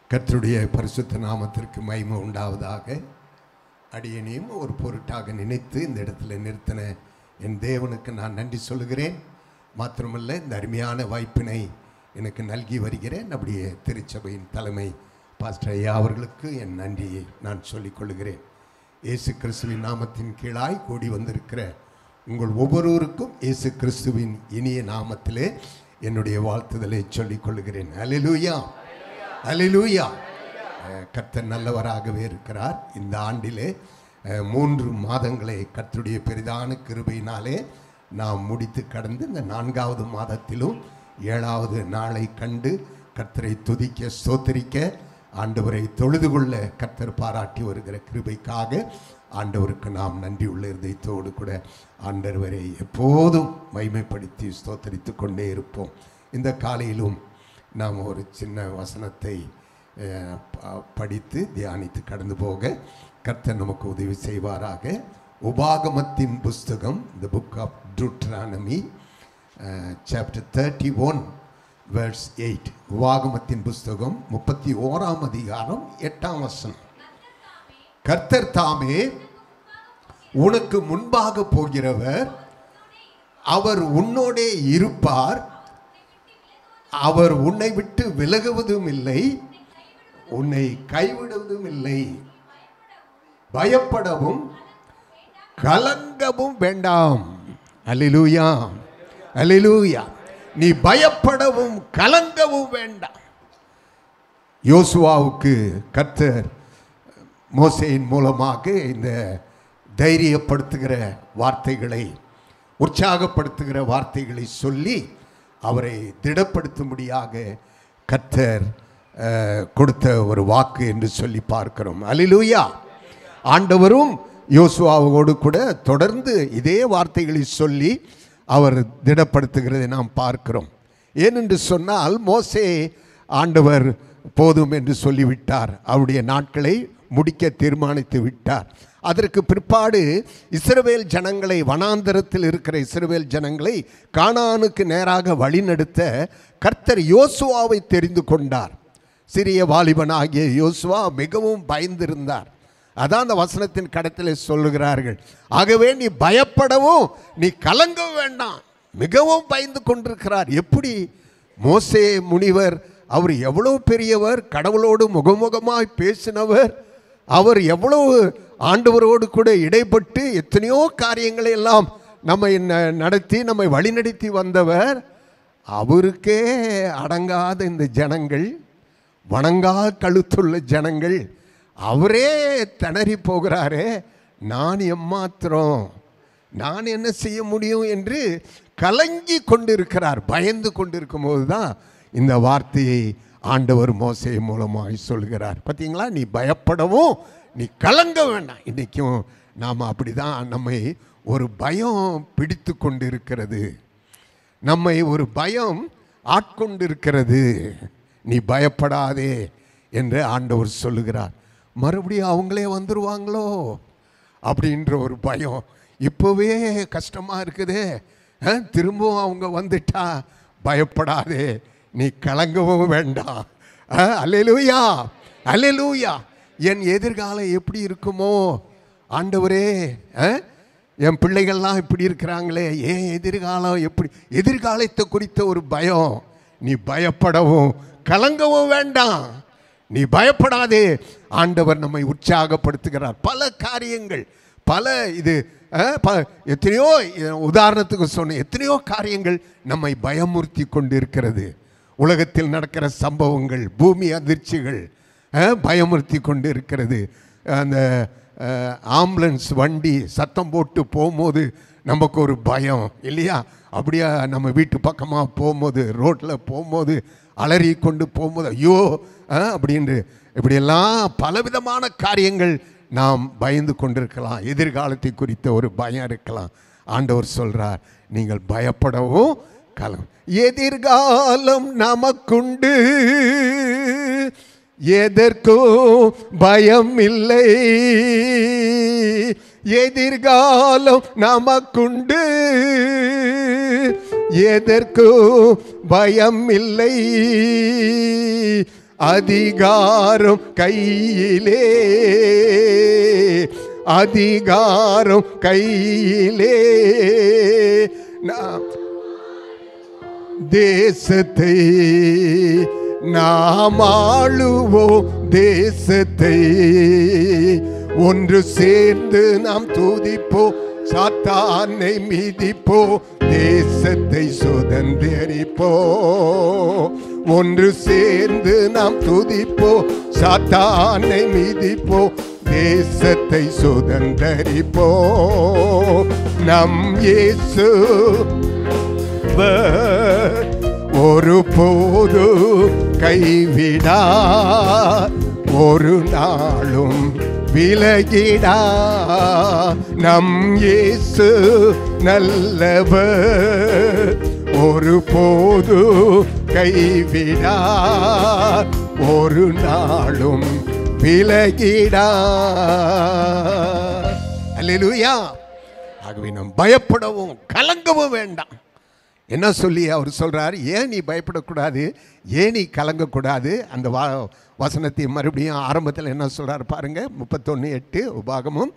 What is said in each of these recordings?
கர்த்தருடைய பரிசுத்த நாமத்திற்கு மகிமை உண்டாவதாக அடியனையும் ஒரு பொருட்டாக நினைத்து இந்த இடத்துல நிறுத்தின என் தேவனுக்கு நான் நன்றி சொல்லுகிறேன் மாத்திரமல்ல இந்த அருமையான வாய்ப்பினை எனக்கு நல்கி வருகிறேன் நம்முடைய திருச்சபையின் தலைமை பாஸ்டர் ஐயா அவர்களுக்கு என் நன்றியை நான் சொல்லிக் கொள்கிறேன் இயேசு கிறிஸ்துவின் நாமத்தின் கீழாய் கூடி வந்திருக்கிற உங்கள் ஒவ்வொருவருக்கும் இயேசு கிறிஸ்துவின் இனிய நாமத்திலே என்னுடைய வாழ்த்துதலை சொல்லிக் கொள்கிறேன் அலிலூயா அலிலூயா கர்த்தர் நல்லவராகவே இருக்கிறார் இந்த ஆண்டிலே அஹ், மூன்று மாதங்களை கர்த்தருடைய பெரிதான கிருபையினாலே நாம் முடித்து கடந்து இந்த நான்காவது மாதத்திலும் ஏழாவது நாளை கண்டு கர்த்தரை துதிக்க ஸ்தோத்திரிக்க ஆண்டவரை தொழுது கொள்ள கர்த்தர் பாராட்டி வருகிற கிருபைக்காக ஆண்டவருக்கு நாம் நன்றி உள்ள இருதயத்தோடு கூட ஆண்டவரை எப்போதும் மைமைப்படுத்தி ஸ்தோத்தரித்து கொண்டே இருப்போம் இந்த காலையிலும் நாம் ஒரு சின்ன வசனத்தை அஹ், ப- படித்து தியானித்து கடந்து போக கர்த்தர் நமக்கு உதவி செய்வாராக உபாகமத்தின் புஸ்தகம் the book of Deuteronomy chapter thirty one verse eight உபாகமத்தின் புஸ்தகம் முப்பத்தி ஓராம் அதிகாரம் எட்டாம் வசனம் கர்த்தர் தாமே உனக்கு முன்பாக போகிறவர் அவர் உன்னோடே இருப்பார் அவர் உன்னை விட்டு விலகுவதும் இல்லை உன்னை கைவிடுவதும் இல்லை பயப்படவும் கலங்கவும் வேண்டாம் அல்லேலூயா அல்லேலூயா நீ பயப்படவும் கலங்கவும் வேண்டாம் யோசுவாவுக்கு கர்த்தர் மோசையின் மூலமாக இந்த தைரியப்படுத்துகிற வார்த்தைகளை உற்சாகப்படுத்துகிற வார்த்தைகளை சொல்லி அவரை திடப்படுத்தும்படியாக கர்த்தர் அஹ், கொடுத்த ஒரு வாக்கு என்று சொல்லி பார்க்கிறோம் அலிலூயா ஆண்டவரும் யோசுவாவோடு கூட தொடர்ந்து இதே வார்த்தைகளை சொல்லி அவர் திடப்படுத்துகிறதை நாம் பார்க்கிறோம் ஏனென்று சொன்னால் மோசே ஆண்டவர் போதும் என்று சொல்லிவிட்டார் அவருடைய நாட்களை முடிக்க தீர்மானித்து விட்டார் அதற்கு பிற்பாடு இஸ்ரவேல் ஜனங்களை வனாந்தரத்தில் இருக்கிற இஸ்ரவேல் ஜனங்களை கானானுக்கு நேராக வழிநடத்த கர்த்தர் யோசுவாவை தெரிந்து கொண்டார் சிறிய வாலிபனாகிய யோசுவா மிகவும் பயந்திருந்தார் அதான் அந்த வசனத்தின் கடத்தில் சொல்லுகிறார்கள் ஆகவே நீ பயப்படவும் நீ கலங்க வேண்டாம் மிகவும் பயந்து கொண்டிருக்கிறார் எப்படி மோசே முனிவர் அவர் எவ்வளவு பெரியவர் கடவுளோடு முகமுகமாய் பேசினவர் அவர் எவ்வளவு ஆண்டவரோடு கூட இடைப்பட்டு எத்தனையோ காரியங்களை எல்லாம் நம்மை ந- நடத்தி நம்மை வழிநடத்தி வந்தவர் அவருக்கே அடங்காத இந்த ஜனங்கள் வணங்கா கழுத்துள்ள ஜனங்கள் அவரே திணறி போகிறாரே நான் எம்மாத்திரம் நான் என்ன செய்ய முடியும் என்று கலங்கி கொண்டிருக்கிறார் பயந்து கொண்டிருக்கும் போது தான் இந்த வார்த்தையை ஆண்டவர் மோசை மூலமாய் சொல்கிறார் பார்த்தீங்களா நீ பயப்படவும் நீ கலங்க வேண்டாம் இன்றைக்கும் நாம் அப்படி தான் நம்மை ஒரு பயம் பிடித்து கொண்டிருக்கிறது நம்மை ஒரு பயம் ஆட்கொண்டிருக்கிறது நீ பயப்படாதே என்று ஆண்டவர் சொல்லுகிறார் மறுபடியும் அவங்களே வந்துருவாங்களோ அப்படின்ற ஒரு பயம் இப்போவே கஷ்டமாக இருக்குதே அஹ், திரும்பவும் அவங்க வந்துட்டா பயப்படாதே நீ கலங்கவும் வேண்டாம் அஹ், அல்லேலூயா அல்லேலூயா என் எதிர்காலம் எப்படி இருக்குமோ ஆண்டவரே அஹ், என் பிள்ளைகள்லாம் இப்படி இருக்கிறாங்களே ஏன் எதிர்காலம் எப்படி எதிர்காலத்தை குறித்த ஒரு பயம் நீ பயப்படவும் கலங்கவும் வேண்டாம் நீ பயப்படாதே ஆண்டவர் நம்மை உற்சாகப்படுத்துகிறார் பல காரியங்கள் பல இது அஹ், ப- எத்தனையோ அஹ், உதாரணத்துக்கு சொன்ன எத்தனையோ காரியங்கள் நம்மை பயமுறுத்தி கொண்டிருக்கிறது உலகத்தில் நடக்கிற சம்பவங்கள் பூமி அதிர்ச்சிகள் அஹ், பயமுறுத்தி கொண்டு இருக்கிறது அந்த அஹ், ஆம்புலன்ஸ் வண்டி சத்தம் போட்டு போகும்போது நமக்கு ஒரு பயம் இல்லையா அப்படியே நம்ம வீட்டு பக்கமாக போகும்போது ரோட்டில் போகும்போது அலறி கொண்டு போகும்போது ஐயோ அஹ், அப்படின்று இப்படியெல்லாம் பலவிதமான காரியங்கள் நாம் பயந்து கொண்டிருக்கலாம் எதிர்காலத்தை குறித்த ஒரு பயம் இருக்கலாம் ஆண்டவர் சொல்றார் நீங்கள் பயப்படவும் காலம் எதிர்காலம் நமக்குண்டு எதற்கும் பயம் இல்லை எதிர்காலம் நமக்குண்டு எதற்கும் பயம் இல்லை அதிகாரம் கையிலே அதிகாரம் கையிலே நான் தேசத்தை நாம் ஆளுவோம் தேசத்தை ஒன்று சேர்ந்து நாம் துதிப்போம் சாத்தானை மிதிப்போ தேசத்தை சுதந்திரிப்போ ஒன்று சேர்ந்து நாம் துதிப்போ சாத்தானை மிதிப்போ தேசத்தை சுதந்தரிப்போ நம் இயேசு அவர் ஒரு போது கைவிடா ஒரு நாளும் விலகிடா நம் இயேசு நல்லவர் ஒரு போது கைவிடா ஒரு நாளும் விலகிடா அல்லேலூயா ஆகவே நாம் பயப்படவும் கலங்கவும் வேண்டாம் என்ன சொல்லி அவர் சொல்றார் ஏன் நீ பயப்படக்கூடாது ஏன் நீ கலங்கக்கூடாது அந்த வா வசனத்தை மறுபடியும் ஆரம்பத்தில் என்ன சொல்றார் பாருங்க முப்பத்தொன்று எட்டு உபாகமும்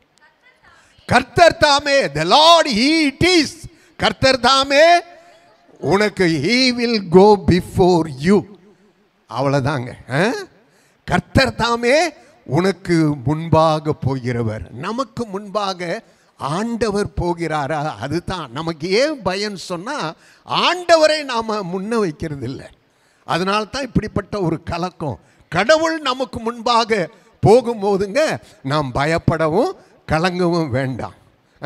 கர்த்தர் தாமே the lord he it is கர்த்தர் தாமே உனக்கு he will go before you அவ்வளோதாங்க ஆ? கர்த்தர் தாமே உனக்கு முன்பாக போகிறவர் நமக்கு முன்பாக ஆண்டவர் போகிறாரா அதுதான் நமக்கு ஏன் பயன் சொன்னால் ஆண்டவரை நாம் முன்ன வைக்கிறது இல்லை அதனால தான் இப்படிப்பட்ட ஒரு கலக்கம் கடவுள் நமக்கு முன்பாக போகும்போதுங்க நாம் பயப்படவும் கலங்கவும் வேண்டாம்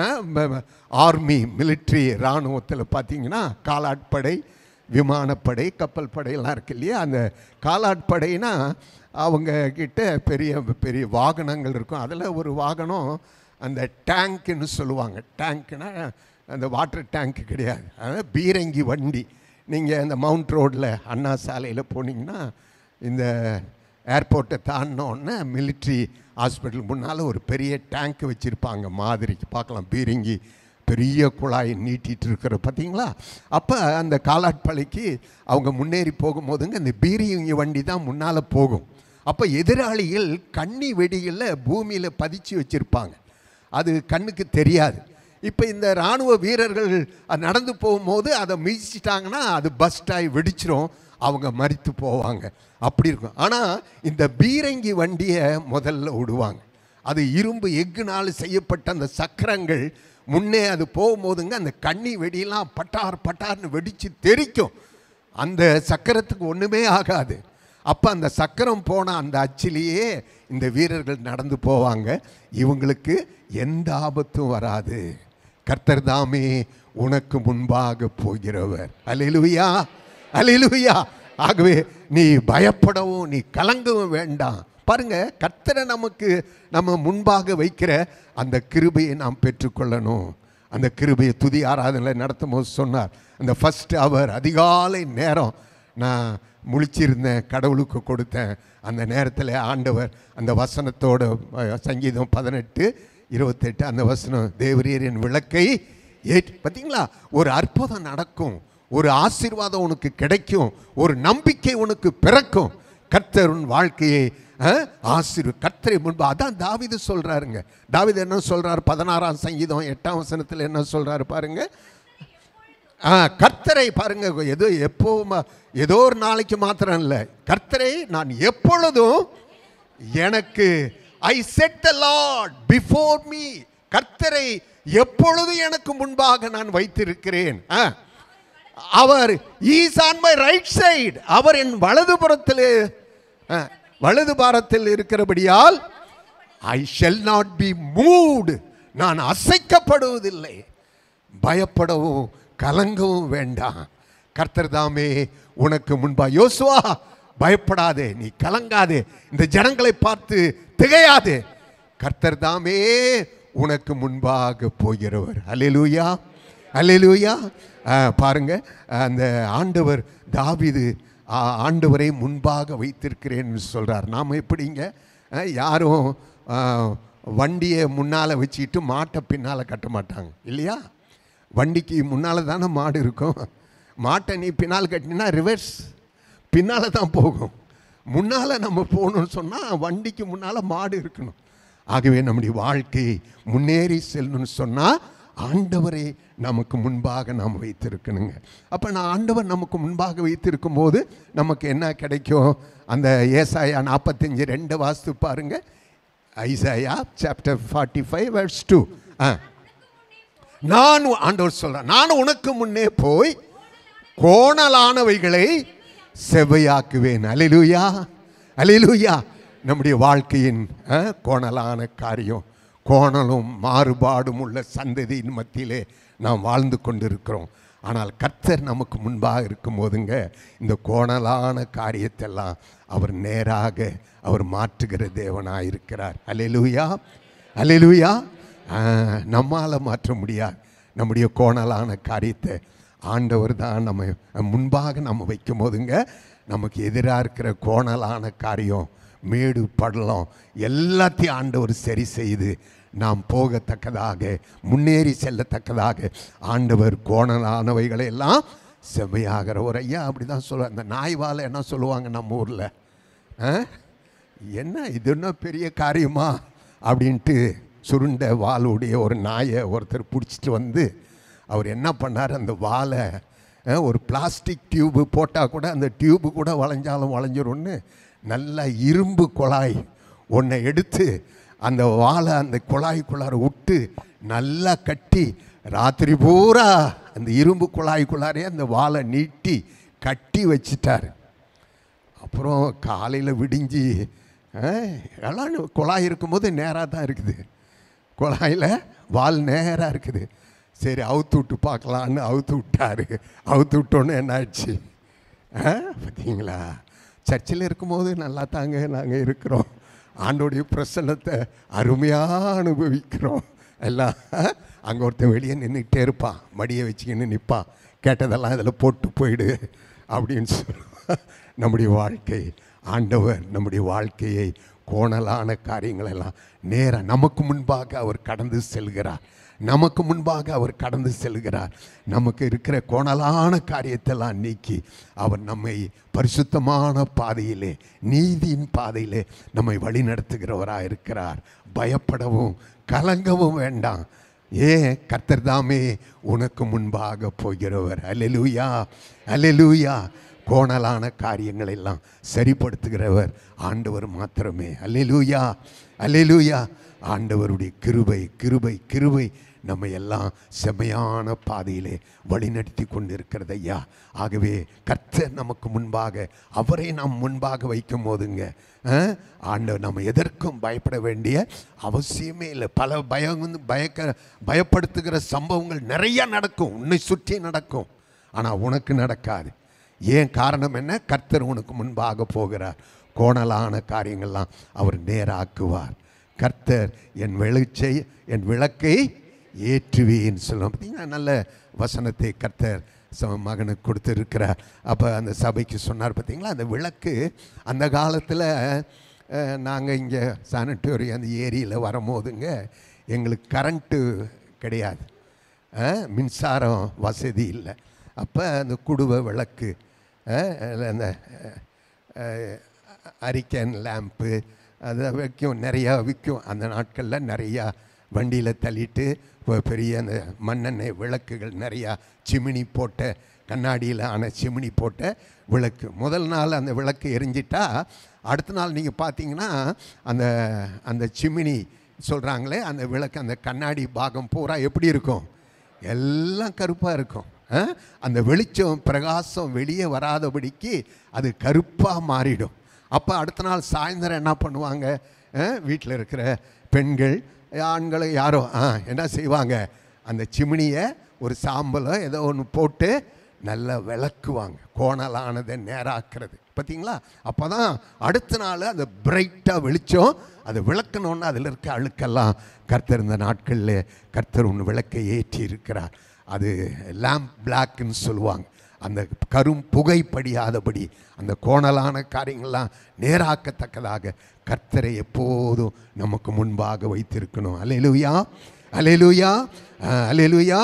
ஆர்மி மிலிட்ரி இராணுவத்தில் பார்த்தீங்கன்னா காலாட்படை விமானப்படை கப்பல் படையெல்லாம் இருக்கு இல்லையா அந்த காலாட்படைனா அவங்க கிட்ட பெரிய பெரிய வாகனங்கள் இருக்கும் அதில் ஒரு வாகனம் அந்த டேங்க்குன்னு சொல்லுவாங்க டேங்க்னா அந்த வாட்டர் டேங்க் கிடையாது அதாவது பீரங்கி வண்டி நீங்கள் அந்த மவுண்ட் ரோட்டில் அண்ணா சாலையில் போனீங்கன்னா இந்த ஏர்போர்ட்டை தாண்டினோடனே மிலிட்ரி ஹாஸ்பிட்டல் முன்னால் ஒரு பெரிய டேங்க் வச்சுருப்பாங்க மாதிரிக்கு பார்க்கலாம் பீரங்கி பெரிய குழாய் நீட்டிட்டு இருக்கிற பார்த்தீங்களா அப்போ அந்த காலாட்பளைக்கு அவங்க முன்னேறி போகும்போதுங்க இந்த பீரங்கி வண்டி தான் முன்னால் போகும் அப்போ எதிராளிகள் கன்னி வெடிகளில் பூமியில் பதிச்சு வச்சுருப்பாங்க அது கண்ணுக்கு தெரியாது இப்போ இந்த இராணுவ வீரர்கள் அது நடந்து போகும்போது அதை மிதிச்சிட்டாங்கன்னா அது பஸ்டாகி வெடிச்சிரும் அவங்க மறித்து போவாங்க அப்படி இருக்கும் ஆனால் இந்த பீரங்கி வண்டியை முதல்ல விடுவாங்க அது இரும்பு எஃகுனால் செய்யப்பட்ட அந்த சக்கரங்கள் முன்னே அது போகும்போதுங்க அந்த கண்ணி வெடியெல்லாம் பட்டார் பட்டார்னு வெடித்து தெரிக்கும் அந்த சக்கரத்துக்கு ஒன்றுமே ஆகாது அப்போ அந்த சக்கரம் போன அந்த அச்சிலேயே இந்த வீரர்கள் நடந்து போவாங்க இவங்களுக்கு எந்த ஆபத்தும் வராது கர்த்தர் தாமே உனக்கு முன்பாக போகிறவர் அலிலுயா அலிலுயா ஆகவே நீ பயப்படவும் நீ கலங்கவும் வேண்டாம் பாருங்க கர்த்தரை நமக்கு நம்ம முன்பாக வைக்கிற அந்த கிருபையை நாம் பெற்றுக்கொள்ளணும் அந்த கிருபையை துதி ஆராதனை நடத்தும் போது சொன்னார் அந்த ஃபஸ்ட் அவர் அதிகாலை நேரம் நான் முழிச்சிருந்தேன் கடவுளுக்கு கொடுத்தேன் அந்த நேரத்தில் ஆண்டவர் அந்த வசனத்தோட அஹ், சங்கீதம் பதினெட்டு இருபத்தெட்டு அந்த வசனம் தேவரீரின் விளக்கை ஏற் பார்த்தீங்களா ஒரு அற்புதம் நடக்கும் ஒரு ஆசீர்வாதம் உனக்கு கிடைக்கும் ஒரு நம்பிக்கை உனக்கு பிறக்கும் கர்த்தர் உன் வாழ்க்கையை அஹ், ஆசீர்வ கர்த்தரை முன்பு அதான் தாவீது சொல்றாருங்க தாவீது என்ன சொல்றாரு பதினாறாம் சங்கீதம் எட்டாம் வசனத்தில் என்ன சொல்றாரு பாருங்க ஆ கர்த்தரை பாருங்க ஏதோ எப்போவும் ஏதோ ஒரு நாளைக்கு மாத்திரம் இல்லை கர்த்தரை நான் எப்பொழுதும் எனக்கு I set the lord before me கர்த்தரை எப்பொழுதும் எனக்கு முன்பாக நான் வைத்திருக்கிறேன் ஆ. அவர் is on my right side அவர் என் வலதுபுறத்தில் ஆ, வலது பாரத்தில் இருக்கிறபடியால் I shall not be moved நான் அசைக்கப்படுவதில்லை பயப்படவும் கலங்கவும் வேண்டாம் கர்த்தர் தாமே உனக்கு முன்பா யோசுவா பயப்படாதே நீ கலங்காதே இந்த ஜனங்களை பார்த்து திகையாதே கர்த்தர் தாமே உனக்கு முன்பாக போகிறவர் அல்லேலூயா அல்லேலூயா ஆ, பாருங்க அந்த ஆண்டவர் தாவீது ஆ, ஆண்டவரை முன்பாக வைத்திருக்கிறேன்னு சொல்றார் நாம் எப்படிங்க ஆ, யாரும் ஆ, வண்டியை முன்னால் வச்சுக்கிட்டு மாட்டை பின்னால் கட்ட மாட்டாங்க இல்லையா வண்டிக்கு முன்னால் தானே மாடு இருக்கும் மாட்டை நீ பின்னால் கட்டினா ரிவர்ஸ் பின்னால் தான் போகும் முன்னால் நம்ம போகணும்னு சொன்னால் வண்டிக்கு முன்னால் மாடு இருக்கணும் ஆகவே நம்முடைய வாழ்க்கையை முன்னேறி செல்லணும்னு சொன்னால் ஆண்டவரை நமக்கு முன்பாக நாம் வைத்திருக்கணுங்க அப்போ நான் ஆண்டவர் நமக்கு முன்பாக வைத்திருக்கும் போது நமக்கு என்ன கிடைக்கும் அந்த ஏசாயா நாற்பத்தஞ்சு ரெண்டு வாஸ்து பாருங்க Isaiah chapter forty five verse two ஆ நான் ஆண்டவர் சொல்கிறேன் நான் உனக்கு முன்னே போய் கோணலானவைகளை செவ்வையாக்குவேன் அலிலுயா அலிலுயா நம்முடைய வாழ்க்கையின் அஹ், கோணலான காரியம் கோணலும் மாறுபாடும் உள்ள சந்ததியின் மத்தியிலே நாம் வாழ்ந்து கொண்டிருக்கிறோம் ஆனால் கர்த்தர் நமக்கு முன்பாக இருக்கும் போதுங்க இந்த கோணலான காரியத்தெல்லாம் அவர் நேராக அவர் மாற்றுகிற தேவனாக இருக்கிறார் அலிலுயா அலிலுயா நம்மால் மாற்ற முடியாது நம்முடைய கோணலான காரியத்தை ஆண்டவர் தான் நம்ம முன்பாக நம்ம வைக்கும் போதுங்க நமக்கு எதிராக இருக்கிற கோணலான காரியம் மேடு படலம் எல்லாத்தையும் ஆண்டவர் சரி செய்து நாம் போகத்தக்கதாக முன்னேறி செல்லத்தக்கதாக ஆண்டவர் கோணலானவைகளை எல்லாம் செவ்வையாகிற ஒரு ஐயா அப்படி தான் சொல்லுவாங்க அந்த நாய்வால் என்ன சொல்லுவாங்க நம்ம ஊரில் ஆ என்ன இது என்ன பெரிய காரியமா அப்படின்ட்டு சுருண்ட வாளுடைய ஒரு நாயை ஒருத்தர் பிடிச்சிட்டு வந்து அவர் என்ன பண்ணார் அந்த வாலை அஹ், ஒரு பிளாஸ்டிக் டியூப்பு போட்டால் கூட அந்த டியூப்பு கூட வளைஞ்சாலும் வளைஞ்சிரும்னு நல்ல இரும்பு குழாய் ஒன்றை எடுத்து அந்த வாலை அந்த குழாய்க்குள்ளார விட்டு நல்லா கட்டி ராத்திரி பூரா அந்த இரும்பு குழாய்க்குள்ளாரே அந்த வாலை நீட்டி கட்டி வச்சிட்டார் அப்புறம் காலையில் விடிஞ்சு அஹ், எல்லாம் குழாய் இருக்கும்போது நேராக தான் இருக்குது குழாயில் வால் நேராக இருக்குது சரி அவுத்து விட்டு பார்க்கலான்னு அவுத்து விட்டாரு அவுத்து விட்டோன்னே என்னாச்சு ஆ பார்த்தீங்களா சர்ச்சில் இருக்கும்போது நல்லா தாங்க நாங்கள் இருக்கிறோம் ஆண்டோடைய பிரசன்னத்தை அருமையாக அனுபவிக்கிறோம் எல்லாம் அங்கே ஒருத்தன் வெளியே நின்றுக்கிட்டே இருப்பான் மடியை வச்சுக்கின்னு நிற்பான் கேட்டதெல்லாம் இதில் போட்டு போயிடு அப்படின்னு சொல்லுவான் நம்முடைய வாழ்க்கை ஆண்டவர் நம்முடைய வாழ்க்கையை கோணலான காரியங்களெல்லாம் நேராக நமக்கு முன்பாக அவர் கடந்து செல்கிறார் நமக்கு முன்பாக அவர் கடந்து செல்கிறார் நமக்கு இருக்கிற கோணலான காரியத்தெல்லாம் நீக்கி அவர் நம்மை பரிசுத்தமான பாதையிலே நீதியின் பாதையிலே நம்மை வழிநடத்துகிறவராக இருக்கிறார் பயப்படவும் கலங்கவும் வேண்டாம் ஏன் கர்த்தர் தாமே உனக்கு முன்பாக போகிறவர் அல்லேலூயா அல்லேலூயா கோணலான காரியங்களை எல்லாம் சரிப்படுத்துகிறவர் ஆண்டவர் மாத்திரமே அல்லேலூயா அல்லேலூயா ஆண்டவருடைய கிருபை கிருபை கிருபை நம்ம எல்லாம் செமையான பாதையிலே வழிநடத்தி கொண்டிருக்கிறது ஐயா ஆகவே கர்த்தர் நமக்கு முன்பாக அவரை நாம் முன்பாக வைக்கும் போதுங்க அஹ், ஆண்டவர் நம்ம எதற்கும் பயப்பட வேண்டிய அவசியமே இல்லை பல பயம் வந்து பயக்க பயப்படுத்துகிற சம்பவங்கள் நிறைய நடக்கும் உன்னை சுற்றி நடக்கும் ஆனால் உனக்கு நடக்காது ஏன் காரணம் என்ன கர்த்தர் உனக்கு முன்பாக போகிறார் கோணலான காரியங்கள்லாம் அவர் நேராக்குவார் கர்த்தர் என் வெளிச்சை என் விளக்கை ஏற்றுவேன்னு சொல்லுவோம் பார்த்தீங்கன்னா நல்ல வசனத்தை கர்த்தர் ச- மகனுக்கு கொடுத்துருக்கிறார் அப்போ அந்த சபைக்கு சொன்னார் பார்த்தீங்களா அந்த விளக்கு அந்த காலத்தில் நாங்கள் இங்கே சானிட்டோரியம் அந்த ஏரியில் வரும்போதுங்க எங்களுக்கு கரண்ட்டு கிடையாது அஹ், மின்சாரம் வசதி இல்லை அப்போ அந்த குடுவை விளக்கு அஹ், அதுல அந்த அஹ், அரிக்கன் லேம்ப்பு அதை விற்கும் நிறையா விற்கும் அந்த நாட்களில் நிறையா வண்டியில் தள்ளிட்டு இப்போ பெரிய அந்த மண்ணெண்ணெய் விளக்குகள் நிறையா சிமினி போட்ட கண்ணாடியில் ஆன சிமினி போட்ட விளக்கு முதல் நாள் அந்த விளக்கு எரிஞ்சிட்டா அடுத்த நாள் நீங்கள் பார்த்தீங்கன்னா அந்த அந்த சிமினி சொல்கிறாங்களே அந்த விளக்கு அந்த கண்ணாடி பாகம் பூரா எப்படி இருக்கும் எல்லாம் கருப்பாக இருக்கும் ஆ? அந்த வெளிச்சம் பிரகாசம் வெளியே வராதபடிக்கு அது கருப்பாக மாறிடும் அப்போ அடுத்த நாள் சாயந்தரம் என்ன பண்ணுவாங்க வீட்டில் இருக்கிற பெண்கள் ஆண்களை யாரோ ஆ என்ன செய்வாங்க அந்த சிமினியை ஒரு சாம்பலோ ஏதோ ஒன்று போட்டு நல்லா விளக்குவாங்க கோணலானதை நேராக்குறது பார்த்தீங்களா அப்போ தான் அடுத்த நாள் அந்த பிரைட்டாக வெளிச்சம் அது விளக்கணுன்னு அதில் இருக்க அழுக்கெல்லாம் கர்த்தர் இந்த நாட்களில் கர்த்தர் ஒன்று விளக்கை ஏற்றி இருக்கிறார் அது லேம்ப் பிளாக்னு சொல்லுவாங்க அந்த கரும் புகை படியாதபடி அந்த கோணலான காரியங்கள்லாம் நேராக்கத்தக்கதாக கர்த்தரை எப்போதும் நமக்கு முன்பாக வைத்திருக்கணும் அலையலுயா அலையலுயா அலையலுயா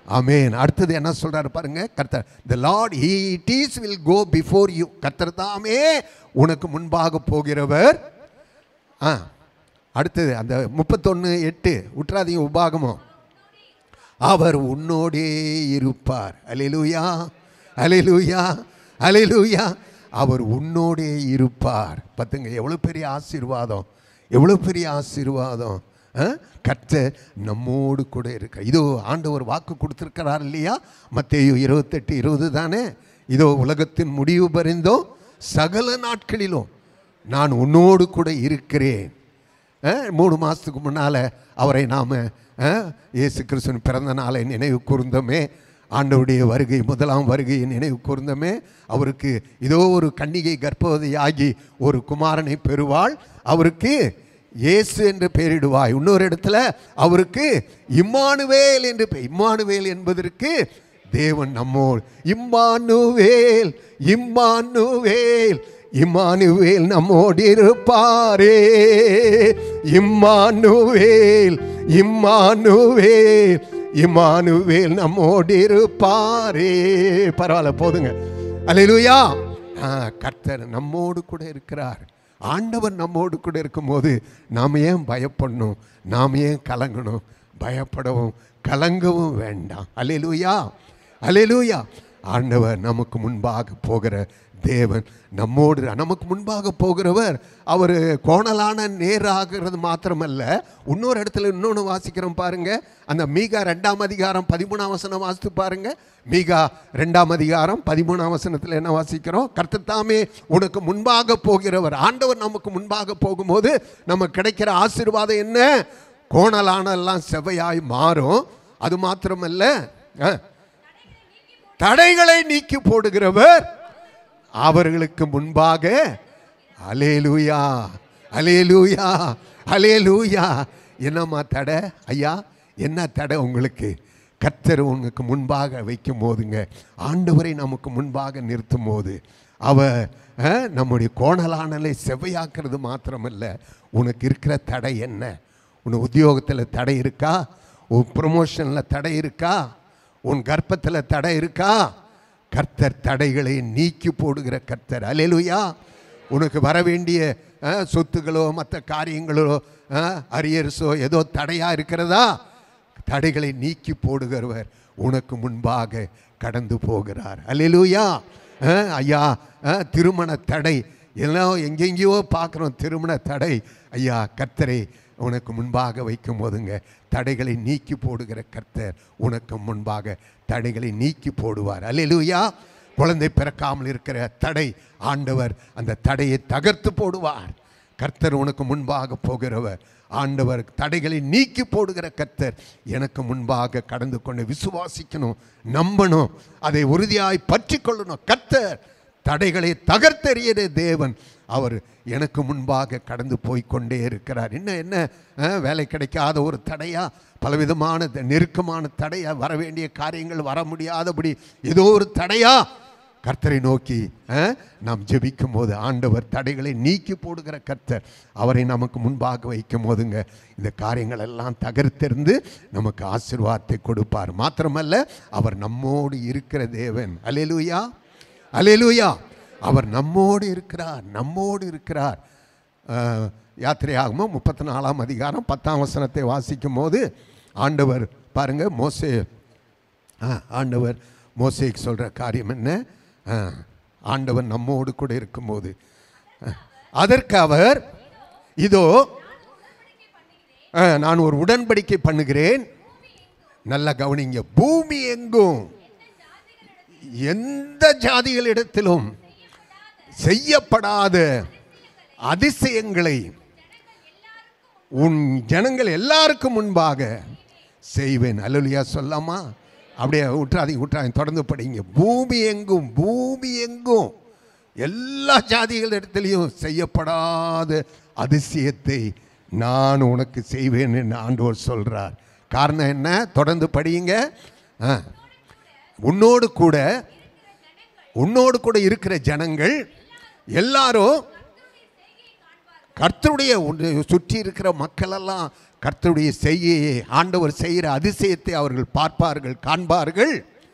ஆமென் அடுத்தது என்ன சொல்றாரு பாருங்க கர்த்தர் த லார்ட் ஹீ டீஸ் வில் கோ பிஃபோர் யூ கர்த்தர் தாமே உனக்கு முன்பாக போகிறவர் ஆ அடுத்தது அந்த முப்பத்தொன்று எட்டு உற்றாதீங்க உபாகமம் அவர் உன்னோடே இருப்பார் அலிலூயா அலிலூயா அலிலூயா அவர் உன்னோடே இருப்பார் பார்த்துங்க எவ்வளோ பெரிய ஆசீர்வாதம் எவ்வளோ பெரிய ஆசீர்வாதம் ஆ? கர்த்தர் நம்மோடு கூட இருக்க இதோ ஆண்டவர் வாக்கு கொடுத்துருக்கிறார் இல்லையா மத்தேயு இருபத்தெட்டு இருபது தானே இதோ உலகத்தின் முடிவு பறிந்தோம் சகல நாட்களிலும் நான் உன்னோடு கூட இருக்கிறேன் அஹ், மூணு மாதத்துக்கு முன்னால் அவரை நாம் இயேசு கிறிஸ்துவின் பிறந்த நாளை நினைவு கூர்ந்தோமே ஆண்டவருடைய வருகை முதலாம் வருகையை நினைவு கூர்ந்தோமே அவருக்கு இதோ ஒரு கன்னிகை கர்ப்பவதியாகி ஒரு குமாரனை பெறுவாள் அவருக்கு இயேசு என்று பெயரிடுவாய் இன்னொரு இடத்துல அவருக்கு இம்மானுவேல் என்று பெ- இம்மானுவேல் என்பதற்கு தேவன் நம்மோடு இம்மானுவேல் இம்மானுவேல் இம்மானுவேல் நம்மோடு இருப்பாரே இம்மானுவேல் இம்மானுவேல் இம்மானுவேல் நம்மோடு இருப்பாரே பரவாயில்ல போதுங்க அல்லேலூயா ஆ, கர்த்தர் நம்மோடு கூட இருக்கிறார் ஆண்டவர் நம்மோடு கூட இருக்கும்போது நாம் ஏன் பயப்படணும் நாம் ஏன் கலங்கணும் பயப்படவும் கலங்கவும் வேண்டாம் அல்லேலூயா அல்லேலூயா ஆண்டவர் நமக்கு முன்பாக போகிற தேவன் நம்மோடு நமக்கு முன்பாக போகிறவர் அவர் கோணலான நேராகிறது மாத்திரமல்ல இன்னொரு இடத்துல இன்னொன்று வாசிக்கிறோம் பாருங்க அந்த மீகா ரெண்டாம் அதிகாரம் பதிமூணாம் வசனம் வாசித்து பாருங்க மீகா ரெண்டாம் அதிகாரம் பதிமூணாம் வசனத்தில் என்ன வாசிக்கிறோம் கர்த்தத்தாமே உனக்கு முன்பாக போகிறவர் ஆண்டவர் நமக்கு முன்பாக போகும்போது நமக்கு கிடைக்கிற ஆசீர்வாதம் என்ன கோணலானெல்லாம் செவ்வையாய் மாறும் அது மாத்திரமல்ல ஆ, தடைகளை நீக்கி போடுகிறவர் அவர்களுக்கு முன்பாக அலேலூயா அலேலூயா அலேலூயா என்னம்மா தடை ஐயா என்ன தடை உங்களுக்கு கர்த்தர் உங்களுக்கு முன்பாக வைக்கும் போதுங்க ஆண்டவரை நமக்கு முன்பாக நிறுத்தும் போது அவர் அஹ், நம்முடைய கோணலானலை செவ்வையாக்குறது மாத்திரமல்ல உனக்கு இருக்கிற தடை என்ன உன் உத்தியோகத்தில் தடை இருக்கா உன் ப்ரொமோஷனில் தடை இருக்கா உன் கர்ப்பத்தில் தடை இருக்கா கர்த்தர் தடைகளை நீக்கி போடுகிற கர்த்தர் அலேலுயா உனக்கு வர வேண்டிய அஹ், சொத்துகளோ மற்ற காரியங்களோ அரியர்ஸோ ஏதோ தடையாக இருக்கிறதா தடைகளை நீக்கி போடுகிறவர் உனக்கு முன்பாக கடந்து போகிறார் அல்லேலூயா அஹ், ஐயா அஹ், திருமண தடை எல்லாம் எங்கெங்கேயோ பார்க்குறோம் திருமண தடை ஐயா கர்த்தரை உனக்கு முன்பாக வைக்கும் போதுங்க தடைகளை நீக்கி போடுகிற கர்த்தர் உனக்கு முன்பாக தடைகளை நீக்கி போடுவார் அல்லேலூயா குழந்தை பிறக்காமல் இருக்கிற தடை ஆண்டவர் அந்த தடையை தகர்த்து போடுவார் கர்த்தர் உனக்கு முன்பாக போகிறவர் ஆண்டவர் தடைகளை நீக்கி போடுகிற கர்த்தர் எனக்கு முன்பாக கடந்து கொண்டு விசுவாசிக்கணும் நம்பணும் அதை உறுதியாய் பற்றி கொள்ளணும் கர்த்தர் தடைகளை தகர்த்தெறியது தேவன் அவர் எனக்கு முன்பாக கடந்து போய் கொண்டே இருக்கிறார் என்ன என்ன அஹ், வேலை கிடைக்காத ஒரு தடையா பலவிதமான த- நெருக்கமான தடையா வர வேண்டிய காரியங்கள் வர முடியாதபடி ஏதோ ஒரு தடையா கர்த்தரை நோக்கி அஹ், நாம் ஜெபிக்கும் போது ஆண்டவர் தடைகளை நீக்கி போடுகிற கர்த்தர் அவரை நமக்கு முன்பாக வைக்கும் போதுங்க இந்த காரியங்கள் எல்லாம் தகர்த்தெறிந்து நமக்கு ஆசீர்வாதத்தை கொடுப்பார் மாத்திரமல்ல அவர் நம்மோடு இருக்கிற தேவன் அல்லேலூயா அல்லேலூயா அவர் நம்மோடு இருக்கிறார் நம்மோடு இருக்கிறார் அஹ், யாத்திரையாகமோ முப்பத்தி நாலாம் அதிகாரம் பத்தாம் வசனத்தை வாசிக்கும் போது ஆண்டவர் பாருங்க மோசே ஆ, ஆண்டவர் மோசேக்கு சொல்கிற காரியம் என்ன ஆ, ஆண்டவர் நம்மோடு கூட இருக்கும்போது ஆ, அதற்கு அவர் இதோ ஆ, நான் ஒரு உடன்படிக்கை பண்ணுகிறேன் நல்ல கவனிங்க பூமி எங்கும் எந்த ஜாதிகளிடத்திலும் செய்யப்படாத அதிசயங்களை உன் ஜனங்கள் எல்லாருக்கும் முன்பாக செய்வேன் அல்லலியா சொல்லாமா அப்படியே விட்டுறாதீங்க விட்டுறாதீங்க தொடர்ந்து படிங்க பூமி எங்கும் பூமி எங்கும் எல்லா ஜாதிகள் இடத்துலையும் செய்யப்படாத அதிசயத்தை நான் உனக்கு செய்வேன் என்று ஆண்டவர் சொல்றார் காரணம் என்ன தொடர்ந்து படியுங்க ஆ. உன்னோடு கூட உன்னோடு கூட இருக்கிற ஜனங்கள் எல்லாரும் கர்த்தருடைய உன்னை சுற்றி இருக்கிற மக்களெல்லாம் கர்த்தருடைய செய்கையை ஆண்டவர் செய்கிற அதிசயத்தை அவர்கள் பார்ப்பார்கள் காண்பார்கள்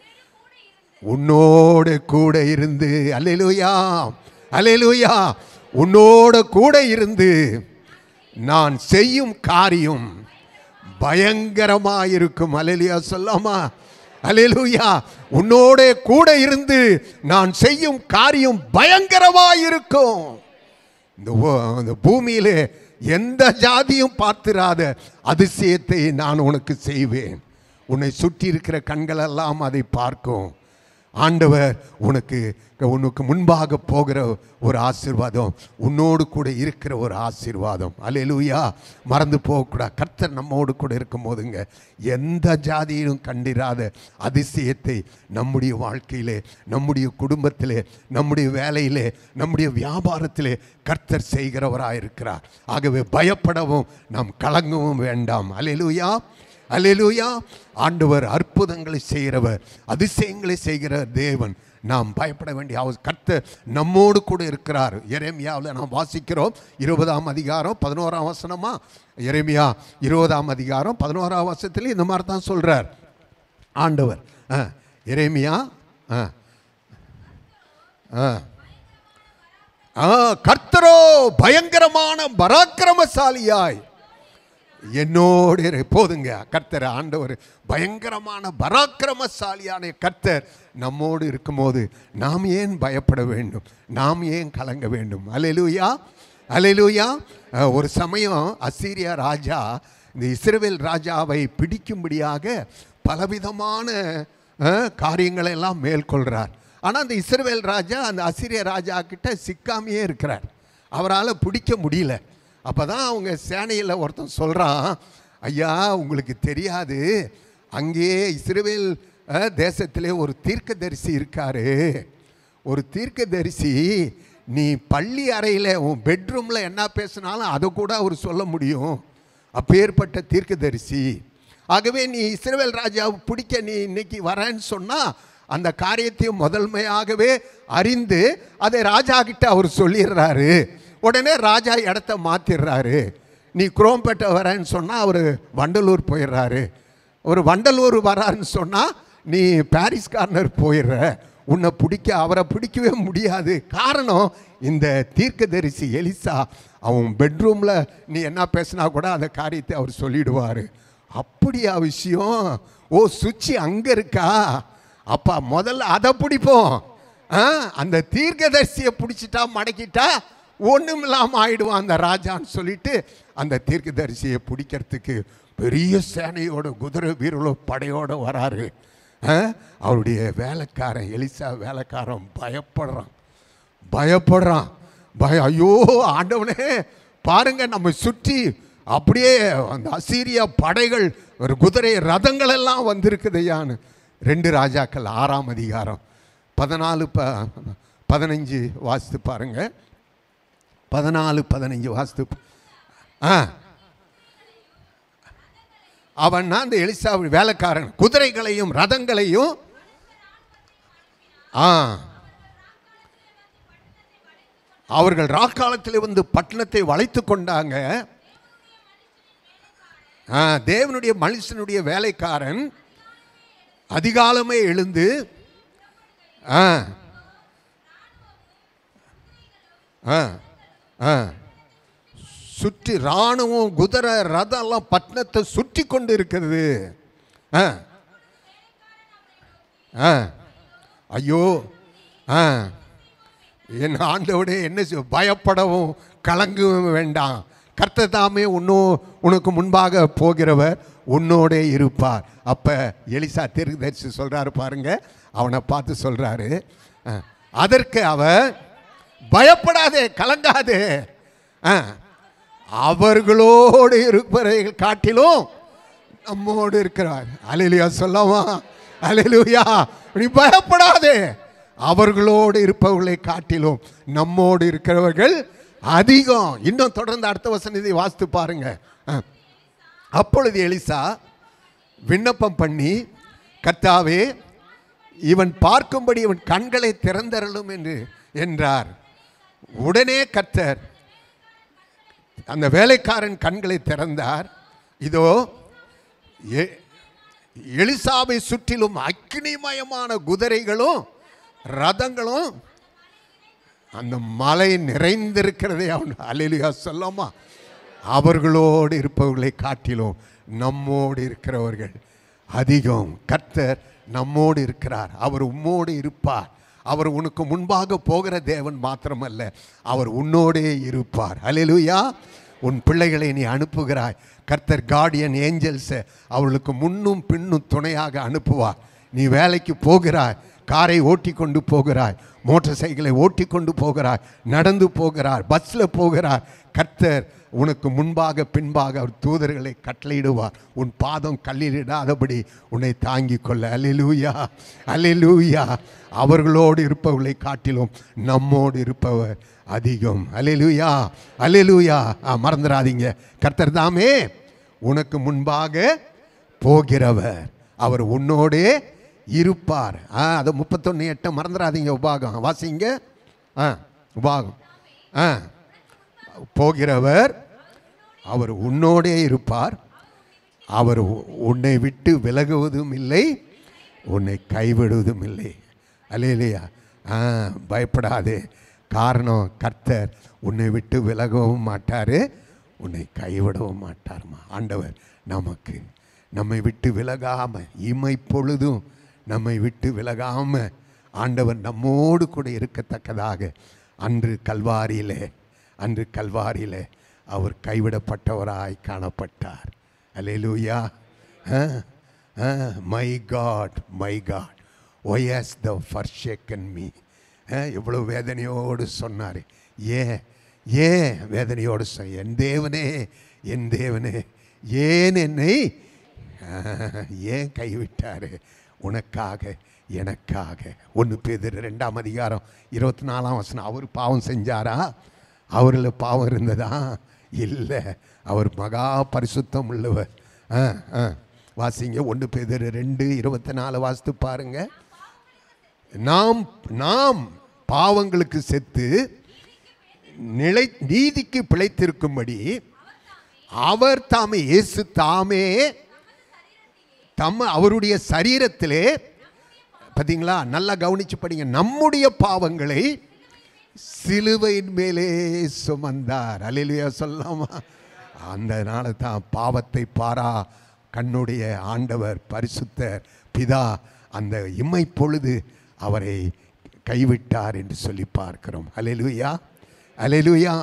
உன்னோடு கூட இருந்து அல்லேலூயா அல்லேலூயா உன்னோடு கூட இருந்து நான் செய்யும் காரியம் பயங்கரமாயிருக்கும் அல்லேலூயா சொல்லாமா அல்லேலூயா உன்னோட கூட இருந்து நான் செய்யும் காரியம் பயங்கரமாயிருக்கும் இந்த ஓ- இந்த பூமியிலே எந்த ஜாதியும் பார்த்திராத அதிசயத்தை நான் உனக்கு செய்வேன் உன்னை சுற்றி இருக்கிற கண்களெல்லாம் அதை பார்க்கும் ஆண்டவர் உனக்கு உனக்கு முன்பாக போகிற ஒரு ஆசீர்வாதம் உன்னோடு கூட இருக்கிற ஒரு ஆசீர்வாதம் அல்லேலூயா மறந்து போகக்கூடாது கர்த்தர் நம்மோடு கூட இருக்கும் போதுங்க எந்த ஜாதியிலும் கண்டிராத அதிசயத்தை நம்முடைய வாழ்க்கையிலே நம்முடைய குடும்பத்திலே நம்முடைய வேலையிலே நம்முடைய வியாபாரத்திலே கர்த்தர் செய்கிறவராக இருக்கிறார் ஆகவே பயப்படவும் நாம் கலங்கவும் வேண்டாம் அல்லேலூயா அல்லேலூயா ஆண்டவர் அற்புதங்களை செய்கிறவர் அதிசயங்களை செய்கிற தேவன் நாம் பயப்பட வேண்டிய அவ கர்த்தர் நம்மோடு கூட இருக்கிறார் எரேமியாவில் நாம் வாசிக்கிறோம் இருபதாம் அதிகாரம் பதினோராம் வசனமா எரேமியா இருபதாம் அதிகாரம் பதினோராம் வசனத்தில் இந்த மாதிரி தான் சொல்றார் ஆண்டவர் ஆ, எரேமியா ஆ ஆ ஆ, கர்த்தரோ பயங்கரமான பராக்கிரமசாலியாய் என்னோடு இரு. போதுங்க கர்த்தர் ஆண்டவர் பயங்கரமான பராக்கிரமசாலியான கர்த்தர் நம்மோடு இருக்கும்போது நாம் ஏன் பயப்பட வேண்டும் நாம் ஏன் கலங்க வேண்டும் அலையலூயா அலையலூயா அஹ், ஒரு சமயம் அசீரியா ராஜா இந்த இஸ்ரவேல் ராஜாவை பிடிக்கும்படியாக பலவிதமான அஹ், காரியங்களை எல்லாம் மேற்கொள்கிறார் ஆனால் அந்த இஸ்ரவேல் ராஜா அந்த அசிரிய ராஜா கிட்ட சிக்காமையே இருக்கிறார் அவரால் பிடிக்க முடியல அப்போ தான் அவங்க சேனையில் ஒருத்தன் சொல்கிறான் ஐயா உங்களுக்கு தெரியாது அங்கேயே இஸ்ரவேல் அஹ், தேசத்திலே ஒரு தீர்க்கதரிசி இருக்காரு ஒரு தீர்க்கதரிசி நீ பள்ளி அறையில் உன் பெட்ரூமில் என்ன பேசினாலும் அதை கூட அவர் சொல்ல முடியும் அப்பேற்பட்ட தீர்க்கதரிசி ஆகவே நீ இஸ்ரவேல் ராஜாவை பிடிக்க நீ இன்னைக்கு வரேன்னு சொன்னால் அந்த காரியத்தையும் முதன்மையாகவே அறிந்து அதை ராஜா கிட்ட அவர் சொல்லிடுறாரு உடனே ராஜா இடத்த மாத்திடுறாரு நீ குரோம்பேட்டை வரேன்னு சொன்னால் அவர் வண்டலூர் போயிடுறாரு ஒரு வண்டலூர் வராருன்னு சொன்னால் நீ பாரிஸ் கார்னர் போயிடுற உன்னை பிடிக்க அவரை பிடிக்கவே முடியாது காரணம் இந்த தீர்க்கதரிசி எலிசா அவன் பெட்ரூமில் நீ என்ன பேசினா கூட அந்த காரியத்தை அவர் சொல்லிடுவார் அப்படியா விஷயம் ஓ சுச்சி அங்கே இருக்கா அப்பா முதல்ல அதை பிடிப்போம் ஆ, அந்த தீர்க்கதரிசியை பிடிச்சிட்டா மடக்கிட்டா ஒன்றும் இல்லாமல் ஆயிடுவான் அந்த ராஜான்னு சொல்லிட்டு அந்த தீர்க்கதரிசியை பிடிக்கிறதுக்கு பெரிய சேனையோட குதிரை வீரலோ படையோட வராரு ஆ, அவருடைய வேலைக்காரன் எலிசா வேலைக்காரன் பயப்படுறான் பயப்படுறான் பய ஐயோ ஆண்டவனே பாருங்க நம்ம சுற்றி அப்படியே அந்த அசீரிய படைகள் ஒரு குதிரை ரதங்கள் எல்லாம் வந்திருக்குதையான்னு ரெண்டு ராஜாக்கள் ஆறாம் அதிகாரம் பதினாலு ப பதினஞ்சு வாசித்து பாருங்க பதினாலு பதினஞ்சு வாசித்து ஆ அவன் அந்த எலிசா வேலைக்காரன் குதிரைகளையும் ரதங்களையும் ஆ அவர்கள் ராக்காலத்தில் வந்து பட்டணத்தை வளைத்து கொண்டாங்க ஆ, தேவனுடைய மனுஷனுடைய வேலைக்காரன் அதிகாலமே எழுந்து ஆ ஆ ஆ சுற்றி இராணுவம் குதிரை ரதம் எல்லாம் பட்டணத்தை சுற்றி கொண்டு இருக்கிறது ஆ ஆ ஐயோ ஆ என் ஆண்டவனே என்ன செய்- பயப்படவும் கலங்கவும் வேண்டாம் கர்த்தர் தாமே உன்னோ உனக்கு முன்பாக போகிறவர் உன்னோடே இருப்பார் அப்போ எலிசா தீர்க்கதரிசி சொல்கிறாரு பாருங்க அவனை பார்த்து சொல்கிறாரு அதற்கு அவர் பயப்படாதே கலங்காதே ஆ, அவர்களோடு இருப்பவர்கள் காட்டிலும் நம்மோடு இருக்கிறார் அலையிலுயா சொல்லாமா அலையிலுயா நீ பயப்படாதே அவர்களோடு இருப்பவர்களை காட்டிலும் நம்மோடு இருக்கிறவர்கள் அதிகம் இன்னும் தொடர்ந்து அடுத்த வசனத்தை வாசித்து பாருங்க ஆ. அப்பொழுது எலிசா விண்ணப்பம் பண்ணி கர்த்தாவே இவன் பார்க்கும்படி இவன் கண்களை திறந்தரலும் என்று என்றார் உடனே கர்த்தர் அந்த வேலைக்காரன் கண்களை திறந்தார் இதோ எ- எலிசாவை சுற்றிலும் அக்னிமயமான குதிரைகளும் ரதங்களும் அந்த மலை நிறைந்திருக்கிறதே அவன் அலையிலியா சொல்லாமா அவர்களோடு இருப்பவர்களை காட்டிலும் நம்மோடு இருக்கிறவர்கள் அதிகம் கர்த்தர் நம்மோடு இருக்கிறார் அவர் உம்மோடு இருப்பார் அவர் உனக்கு முன்பாக போகிற தேவன் மாத்திரமல்ல அவர் உன்னோடே இருப்பார் அல்லேலூயா உன் பிள்ளைகளை நீ அனுப்புகிறாய் கர்த்தர் கார்டியன் ஏஞ்சல்ஸை அவர்களுக்கு முன்னும் பின்னும் துணையாக அனுப்புவார் நீ வேலைக்கு போகிறாய் காரை ஓட்டி கொண்டு போகிறாய் மோட்டார் சைக்கிளை ஓட்டி கொண்டு போகிறாய் நடந்து போகிறார் பஸ்ஸில் போகிறார் கர்த்தர் உனக்கு முன்பாக பின்பாக அவர் தூதர்களை கட்டளையிடுவார் உன் பாதம் கல்லிலிடாதபடி உன்னை தாங்கிக் கொள்ள அல்லேலூயா அல்லேலூயா அவர்களோடு இருப்பவர்களை காட்டிலும் நம்மோடு இருப்பவர் அதிகம் அல்லேலூயா அல்லேலூயா ஆ, மறந்துடாதீங்க கர்த்தர் தாமே உனக்கு முன்பாக போகிறவர் அவர் உன்னோடே இருப்பார் ஆ அதை முப்பத்தொன்று எட்டை மறந்துடாதீங்க உபாகம் வாசிங்க ஆ உபாகம் ஆ போகிறவர் அவர் உன்னோடே இருப்பார் அவர் உ- உன்னை விட்டு விலகுவதும் இல்லை உன்னை கைவிடுவதும் இல்லை அல்லையா ஆ பயப்படாதே காரணம் கர்த்தர் உன்னை விட்டு விலகவும் மாட்டார் உன்னை கைவிடவும் மாட்டார்மா ஆண்டவர் நமக்கு நம்மை விட்டு விலகாம இமை பொழுதும் நம்மை விட்டு விலகாம ஆண்டவர் நம்மோடு கூட இருக்கத்தக்கதாக அன்று கல்வாரியிலே அன்று கல்வாரியிலே அவர் கைவிடப்பட்டவராய் காணப்பட்டார் hallelujah my god my god why has thou forsaken me எவ்வளோ வேதனையோடு சொன்னார் ஏன் ஏன் வேதனையோடு சொ என் தேவனே என் தேவனே ஏன் என்னை ஆஹ், ஏன் கைவிட்டாரு உனக்காக எனக்காக ஒன்று பேர் ரெண்டாம் அதிகாரம் இருபத்தி நாலாம் வசனம் அவர் பாவம் செஞ்சாரா அவரில் பாவம் இருந்ததா இல்லை அவர் மகா பரிசுத்தம் உள்ளவர் ஆ ஆ வாசிங்க ஒன்று பேர் ரெண்டு இருபத்தி நாலு வாசித்து பாருங்க நாம் நாம் பாவங்களுக்கு செத்து நிலை நீதிக்கு பிழைத்திருக்கும்படி அவர் தாமே இயேசு தாமே தம்ம அவருடைய சரீரத்திலே பார்த்தீங்களா நல்லா கவனிச்சு படிங்க நம்முடைய பாவங்களை சிலுவையின் மேலே சுமந்தார் அலிலுயா சொல்லாமா அந்தனால தான் பாவத்தை பாரா கண்ணுடைய ஆண்டவர் பரிசுத்தர் பிதா அந்த இம்மை பொழுது அவரை கைவிட்டார் என்று சொல்லி பார்க்கிறோம் அலையலுயா அலையலுயா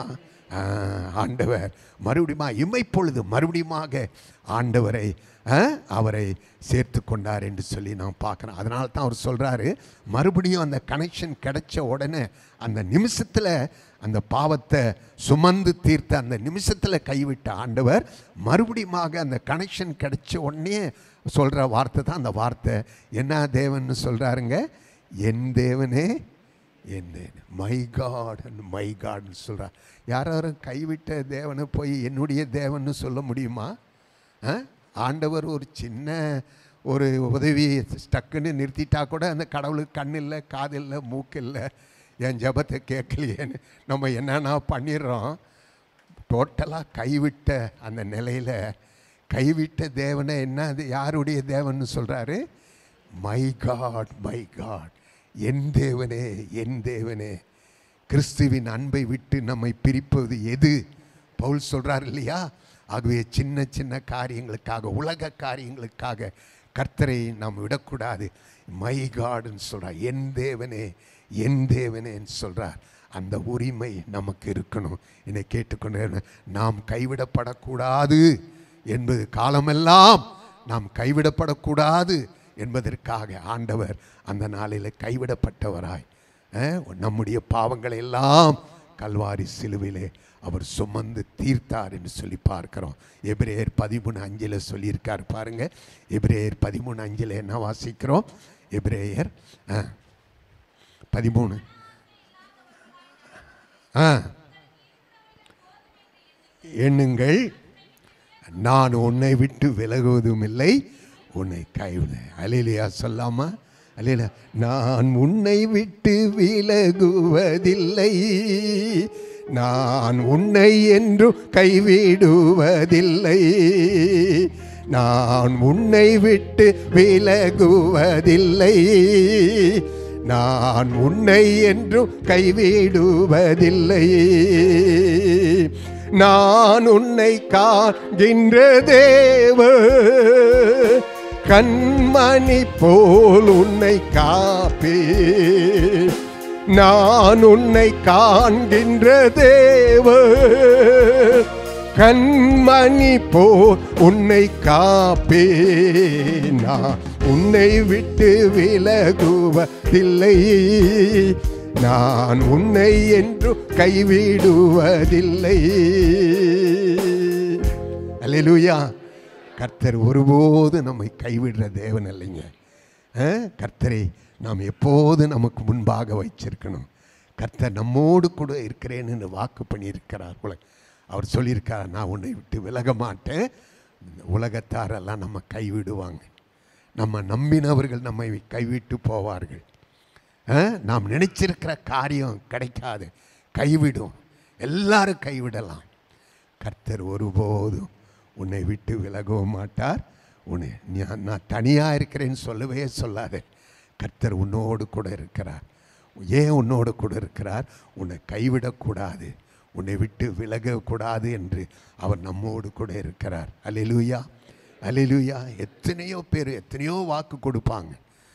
ஆண்டவர் மறுபடியுமா இம்மை பொழுது மறுபடியுமாக ஆண்டவரை ஆ, அவரை சேர்த்து கொண்டார் என்று சொல்லி நான் பார்க்குறேன் அதனால தான் அவர் சொல்கிறாரு மறுபடியும் அந்த கனெக்ஷன் கிடைச்ச உடனே அந்த நிமிஷத்தில் அந்த பாவத்தை சுமந்து தீர்த்த அந்த நிமிஷத்தில் கைவிட்ட ஆண்டவர் மறுபடியுமாக அந்த கனெக்ஷன் கிடைச்ச உடனே சொல்கிற வார்த்தை தான் அந்த வார்த்தை என்ன தேவன்னு சொல்கிறாருங்க என் தேவனே என் மை காட் மை காட்னு சொல்கிறார் யாரும் கைவிட்ட தேவனை போய் என்னுடைய தேவன்னு சொல்ல முடியுமா ஆ? ஆண்டவர் ஒரு சின்ன ஒரு உதவி ஸ்டக்குன்னு நிறுத்திட்டா கூட அந்த கடவுளுக்கு கண் இல்லை காது இல்லை மூக்கு இல்லை என் ஜெபத்தை கேட்கலையேன்னு நம்ம என்னென்ன பண்ணிடுறோம் டோட்டலாக கைவிட்ட அந்த நிலையில் கைவிட்ட தேவனை என்ன அது யாருடைய தேவன்னு சொல்கிறாரு மை காட் மை காட் என் தேவனே என் தேவனே கிறிஸ்துவின் அன்பை விட்டு நம்மை பிரிப்பது எது பவுல் சொல்றார் இல்லையா ஆகவே சின்ன சின்ன காரியங்களுக்காக உலக காரியங்களுக்காக கர்த்தரை நாம் விடக்கூடாது மை காடுன்னு சொல்றார் என் தேவனே என் தேவனேன்னு சொல்றார் அந்த உரிமை நமக்கு இருக்கணும் என்னை கேட்டுக்கொண்டு நாம் கைவிடப்படக்கூடாது என்பது காலமெல்லாம் நாம் கைவிடப்படக்கூடாது என்பதற்காக ஆண்டவர் அந்த நாளில் கைவிடப்பட்டவராய் அஹ், நம்முடைய பாவங்களை எல்லாம் கல்வாரி சிலுவிலே அவர் சுமந்து தீர்த்தார் என்று சொல்லி பார்க்கிறோம் எபிரேயர் பதிமூணு அஞ்சில் சொல்லியிருக்கார் பாருங்க எபிரேயர் பதிமூணு அஞ்சில் என்ன வாசிக்கிறோம் எபிரேயர் அஹ், பதிமூணு ஆ எண்ணுங்கள் நான் உன்னை விட்டு விலகுவதும் இல்லை உன்னை கைவிட அலிலியா சொல்லாமா அலில நான் உன்னை விட்டு விலகுவதில்லை நான் உன்னை என்று கைவிடுவதில்லை நான் உன்னை விட்டு விலகுவதில்லை நான் உன்னை என்றும் கைவிடுவதில்லை நான் உன்னை காண்கின்ற தேவ கண்மணி போல் உன்னை காப்பே நான் உன்னை காண்கின்ற தேவ கண்மணி போ உன்னை காப்பே நான் உன்னை விட்டு விலகுவதில்லை நான் உன்னை என்று கைவிடுவதில்லை அல்லேலூயா கர்த்தர் ஒருபோது நம்மை கைவிடுற தேவன் இல்லைங்க ஆ? கர்த்தரை நாம் எப்போது நமக்கு முன்பாக வைச்சிருக்கணும் கர்த்தர் நம்மோடு கூட இருக்கிறேன்னு என்று வாக்கு பண்ணியிருக்கிறார் உலக அவர் சொல்லியிருக்கார் நான் உன்னை விட்டு விலக மாட்டேன் இந்த உலகத்தாரெல்லாம் நம்ம கைவிடுவாங்க நம்ம நம்பினவர்கள் நம்மை கைவிட்டு போவார்கள் ஆ? நாம் நினைச்சிருக்கிற காரியம் கிடைக்காது கைவிடும் எல்லாரும் கைவிடலாம் கர்த்தர் ஒருபோதும் உன்னை விட்டு விலகவும் மாட்டார் உன்னை நீ- நான் தனியாக இருக்கிறேன்னு சொல்லவே சொல்லாதே கர்த்தர் உன்னோடு கூட இருக்கிறார் ஏன் உன்னோடு கூட இருக்கிறார் உன்னை கைவிடக்கூடாது உன்னை விட்டு விலகக்கூடாது என்று அவர் நம்மோடு கூட இருக்கிறார் அல்லேலூயா அல்லேலூயா எத்தனையோ பேர் எத்தனையோ வாக்கு கொடுப்பாங்க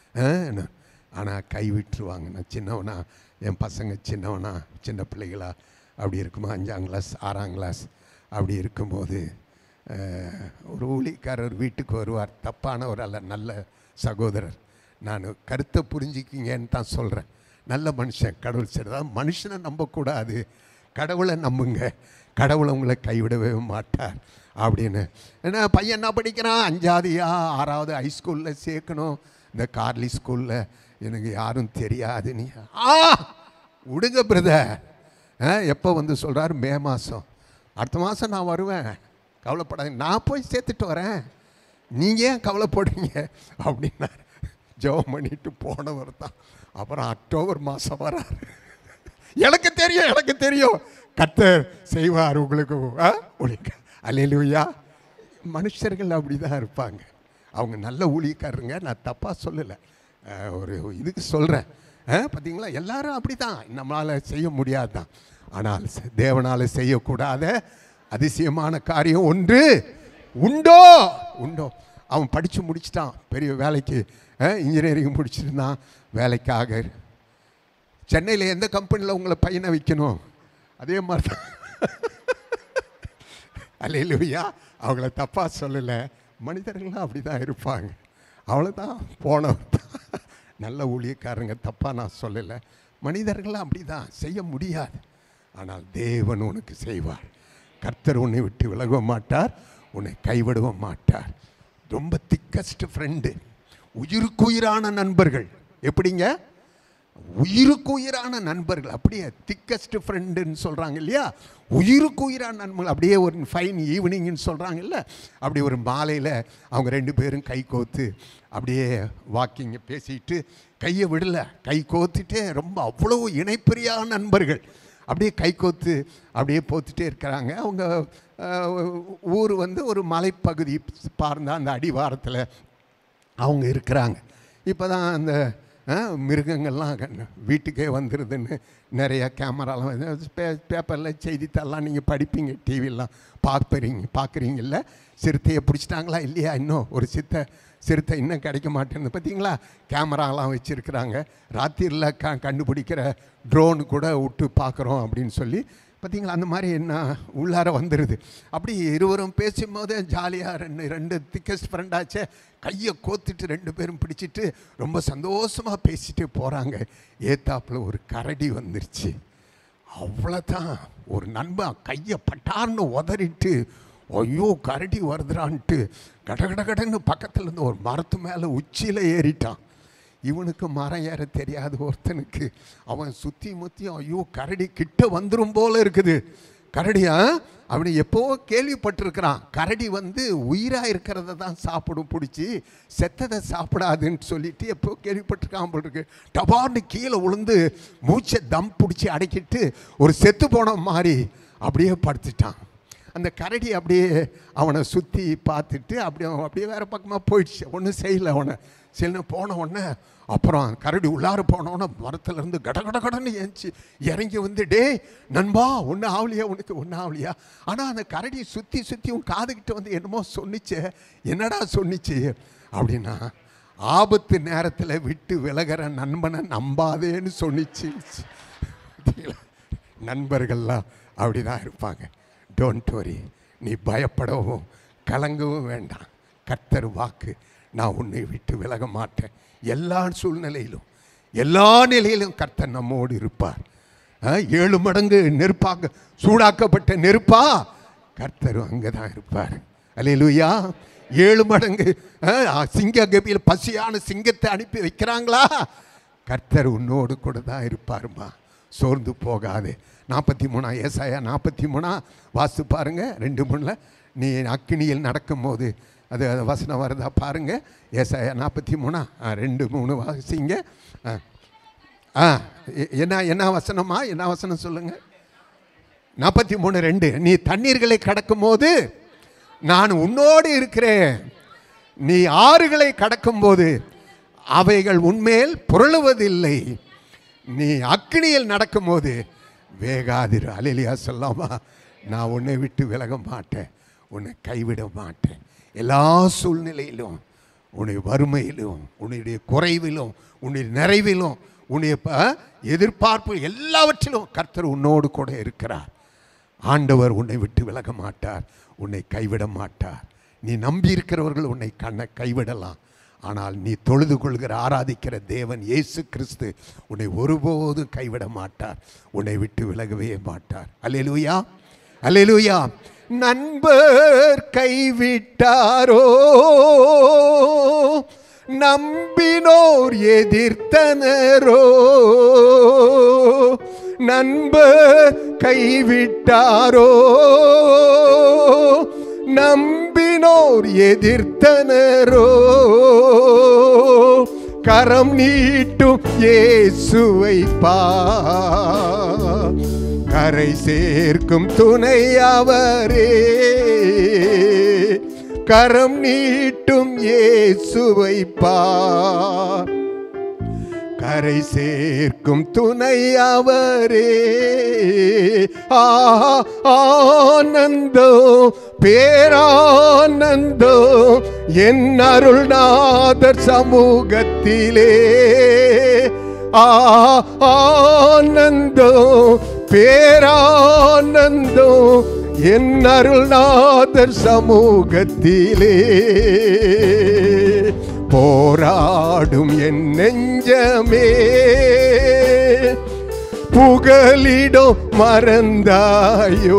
ஆனால் கை விட்டுருவாங்க நான் சின்னவனா என் பசங்க சின்னவனா சின்ன பிள்ளைகளா அப்படி இருக்குமா அஞ்சாம் கிளாஸ் ஆறாம் கிளாஸ் அப்படி இருக்கும்போது அஹ், ஒரு ஊழிக்காரர் வீட்டுக்கு வருவார் தப்பானவர் அல்ல நல்ல சகோதரர் நான் கருத்தை புரிஞ்சுக்கிங்கன்னு தான் சொல்கிறேன் நல்ல மனுஷன் கடவுள் சரிதான் மனுஷனை நம்பக்கூடாது கடவுளை நம்புங்க கடவுளை உங்களை கைவிடவே மாட்டார் அப்படின்னு ஏன்னா பையன் என்ன படிக்கிறான் அஞ்சாவதுயா ஆறாவது ஹைஸ்கூலில் சேர்க்கணும் இந்த கார்லி ஸ்கூலில் எனக்கு யாரும் தெரியாது நீ ஆ விடுங்க பிரதர் எப்போ வந்து சொல்கிறார் மே மாதம் அடுத்த மாதம் நான் வருவேன் கவலைப்படாதீங்க நான் போய் சேர்த்துட்டு வரேன் நீங்கள் ஏன் கவலைப்படுறீங்க அப்படின்னார் ஜெபம் பண்ணிட்டு போனவர் தான் அப்புறம் அக்டோபர் மாதம் வரார் எனக்கு தெரியும் எனக்கு தெரியும் கர்த்தர் செய்வார் உங்களுக்கு ஆ? ஒழிக்க அல்லேலூயா மனுஷர்கள் அப்படி தான் இருப்பாங்க அவங்க நல்ல ஊழியக்காரருங்க நான் தப்பாக சொல்லலை அஹ், ஒரு இதுக்கு சொல்கிறேன் பார்த்தீங்களா எல்லாரும் அப்படி தான் நம்மளால் செய்ய முடியாது தான் ஆனால் ச- தேவனால் செய்யக்கூடாத அதிசயமான காரியம் ஒன்று உண்டோ உண்டோ அவன் படித்து முடிச்சிட்டான் பெரிய வேலைக்கு இன்ஜினியரிங் முடிச்சிருந்தான் வேலைக்காக சென்னையில் எந்த கம்பெனியில் உங்களை பையனை வைக்கணும் அதே மாதிரி தான் அல்லையா அவங்கள தப்பாக சொல்லலை மனிதர்கள்லாம் அப்படி தான் இருப்பாங்க அவ்வளோதான் போனவர் தான் நல்ல ஊழியக்காரங்க தப்பாக நான் சொல்லலை மனிதர்கள்லாம் அப்படி தான் செய்ய முடியாது ஆனால் தேவன் உனக்கு செய்வார் கர்த்தர் உன்னை விட்டு விலக மாட்டார் உன்னை கைவிடவும் மாட்டார் ரொம்ப திக்கஸ்ட் ஃப்ரெண்டு உயிருக்குயிரான நண்பர்கள் எப்படிங்க உயிருக்கு உயிரான நண்பர்கள் அப்படியே திக்கஸ்ட் ஃப்ரெண்டுன்னு சொல்கிறாங்க இல்லையா உயிருக்கு உயிரான நண்பர்கள் அப்படியே ஒரு ஃபைன் ஈவினிங்னு சொல்கிறாங்கல்ல அப்படி ஒரு மாலையில் அவங்க ரெண்டு பேரும் கை கோத்து அப்படியே வாக்கிங்க பேசிட்டு கையை விடல கை கோத்துட்டே ரொம்ப அவ்வளோ இணைப்பிரியான நண்பர்கள் அப்படியே கை கோத்து அப்படியே போத்துட்டே இருக்கிறாங்க அவங்க அஹ், ஊர் வந்து ஒரு மலைப்பகுதி பார்ந்த அந்த அடிவாரத்தில் அவங்க இருக்கிறாங்க இப்போ தான் அந்த அஹ், மிருகங்கள்லாம் கண்ணு- வீட்டுக்கே வந்துடுதுன்னு நிறைய கேமராலாம் வந்து பே பேப்பரில் செய்தித்தாள்லாம் நீங்கள் படிப்பீங்க டிவிலாம் பார்ப்பறீங்க பார்க்குறீங்கல்ல சிறுத்தையை பிடிச்சிட்டாங்களா இல்லையா இன்னும் ஒரு சித்த சிறுத்தை இன்னும் கிடைக்க மாட்டேன்னு பார்த்தீங்களா கேமராலாம் வச்சுருக்குறாங்க ராத்திரியில் க கண்டுபிடிக்கிற ட்ரோன் கூட விட்டு பார்க்குறோம் அப்படின்னு சொல்லி பார்த்தீங்களா அந்த மாதிரி என்ன உள்ளார வந்துடுது அப்படி இருவரும் பேசும்போது ஜாலியாக ரெண்டு ரெண்டு திக்கஸ்ட் ஃப்ரெண்டாச்சே கையை கோத்துட்டு ரெண்டு பேரும் பிடிச்சிட்டு ரொம்ப சந்தோஷமாக பேசிட்டு போகிறாங்க ஏத்தாப்புல ஒரு கரடி வந்துருச்சு அவ்வளோதான் ஒரு நண்பன் கையை பட்டார்னு உதறிட்டு ஐயோ கரடி வருதுறான்ட்டு கடகட கடன்னு பக்கத்துல இருந்து ஒரு மரத்து மேலே உச்சியில் ஏறிட்டான் இவனுக்கு மரம் ஏற தெரியாத ஒருத்தனுக்கு அவன் சுற்றி முத்தி ஐயோ கரடி கிட்ட வந்துரும் போல இருக்குது கரடியா அவனை எப்போ கேள்விப்பட்டிருக்கிறான் கரடி வந்து உயிராக இருக்கிறத தான் சாப்பிடும் பிடிச்சி செத்ததை சாப்பிடாதுன்னு சொல்லிட்டு எப்போ கேள்விப்பட்டிருக்கான் போல் இருக்கு டபார்னு கீழே விழுந்து மூச்சை தம் பிடிச்சி அடக்கிட்டு ஒரு செத்து போன மாதிரி அப்படியே படுத்துட்டான் அந்த கரடி அப்படியே அவனை சுற்றி பார்த்துட்டு அப்படியே அப்படியே வேறு பக்கமாக போயிடுச்சு ஒன்றும் செய்யலை அவனை சில போன உடனே அப்புறம் கரடி உள்ளார போனோடனே மரத்துலேருந்து கட கட கடன்னு ஏஞ்சி இறங்கி வந்து டேய் நண்பா ஒன்றும் ஆகலையா உனக்கு ஒன்றும் ஆகலையா ஆனால் அந்த கரடி சுற்றி சுற்றி உன் காதுகிட்ட வந்து என்னமோ சொன்னிச்சே என்னடா சொன்னிச்சு அப்படின்னா ஆபத்து நேரத்தில் விட்டு விலகிற நண்பனை நம்பாதேன்னு சொன்னிச்சு பார்த்தீங்களா? நண்பர்கள்லாம் அப்படி தான் இருப்பாங்க டோன்ட் வரி நீ பயப்படவும் கலங்கவும் வேண்டாம் கர்த்தர் வாக்கு நான் உன்னை விட்டு விலக மாட்டேன் எல்லா சூழ்நிலையிலும் எல்லா நிலையிலும் கர்த்தர் நம்மோடு இருப்பார் ஆ, ஏழு மடங்கு நெருப்பாக சூடாக்கப்பட்ட நெருப்பா கர்த்தர் அங்கே தான் இருப்பார் அல்லேலூயா ஏழு மடங்கு ஆ, சிங்க கபியில் பசியான சிங்கத்தை அனுப்பி வைக்கிறாங்களா கர்த்தர் உன்னோடு கூட தான் இருப்பாருமா சோர்ந்து போகாதே நாற்பத்தி மூணா ஏசாயா நாற்பத்தி மூணா வாசி பாருங்க ரெண்டு மூணில் நீ அக்கினியில் நடக்கும்போது அது அது வசனம் வருதா பாருங்க ஏசாயா நாற்பத்தி மூணா ஆ, ரெண்டு மூணு வாசிங்க ஆ ஆ எ- என்ன என்ன வசனமா என்ன வசனம் சொல்லுங்க நாற்பத்தி மூணு ரெண்டு நீ தண்ணீர்களை கடக்கும்போது நான் உன்னோடு இருக்கிறேன் நீ ஆறுகளை கடக்கும்போது அவைகள் உன்மேல் புரளுவதில்லை நீ அக்கினியில் நடக்கும்போது வேகாதிரு அலிலியா சொல்லாமா நான் உன்னை விட்டு விலக மாட்டேன் உன்னை கைவிட மாட்டேன் எல்லா சூழ்நிலையிலும் உன்னுடைய வறுமையிலும் உன்னுடைய குறைவிலும் உன்னுடைய நிறைவிலும் உன்னுடைய ப- எதிர்பார்ப்பு எல்லாவற்றிலும் கர்த்தர் உன்னோடு கூட இருக்கிறார் ஆண்டவர் உன்னை விட்டு விலக மாட்டார் உன்னை கைவிட மாட்டார் நீ நம்பி இருக்கிறவர்கள் உன்னை கண்ண கைவிடலாம் ஆனால் நீ தொழுது கொள்கிற ஆராதிக்கிற தேவன் இயேசு கிறிஸ்து உன்னை ஒருபோதும் கைவிட மாட்டார் உன்னை விட்டு விலகவே மாட்டார் அல்லேலூயா அல்லேலூயா நண்பர் கைவிட்டாரோ நம்பினோர் எதிர்த்தனரோ நண்பர் கைவிட்டாரோ நம்பினோர் எதிர்த்தனரோ கரம் நீட்டும் இயேசுவை பா கரை சேர்க்கும் துணை அவரே கரம் நீட்டும் இயேசுவை பார் கரை சேர்க்கும் துணை அவரே ஆ, ஆனந்தோ பேரானந்தோ என் அருள்நாதர் சமூகத்திலே ஆ, ஆனந்தோ பேரானந்தோ என் அருள்நாதர் சமூகத்திலே போராடும் என் நெஞ்சமே புகலிடம் மறந்தாயோ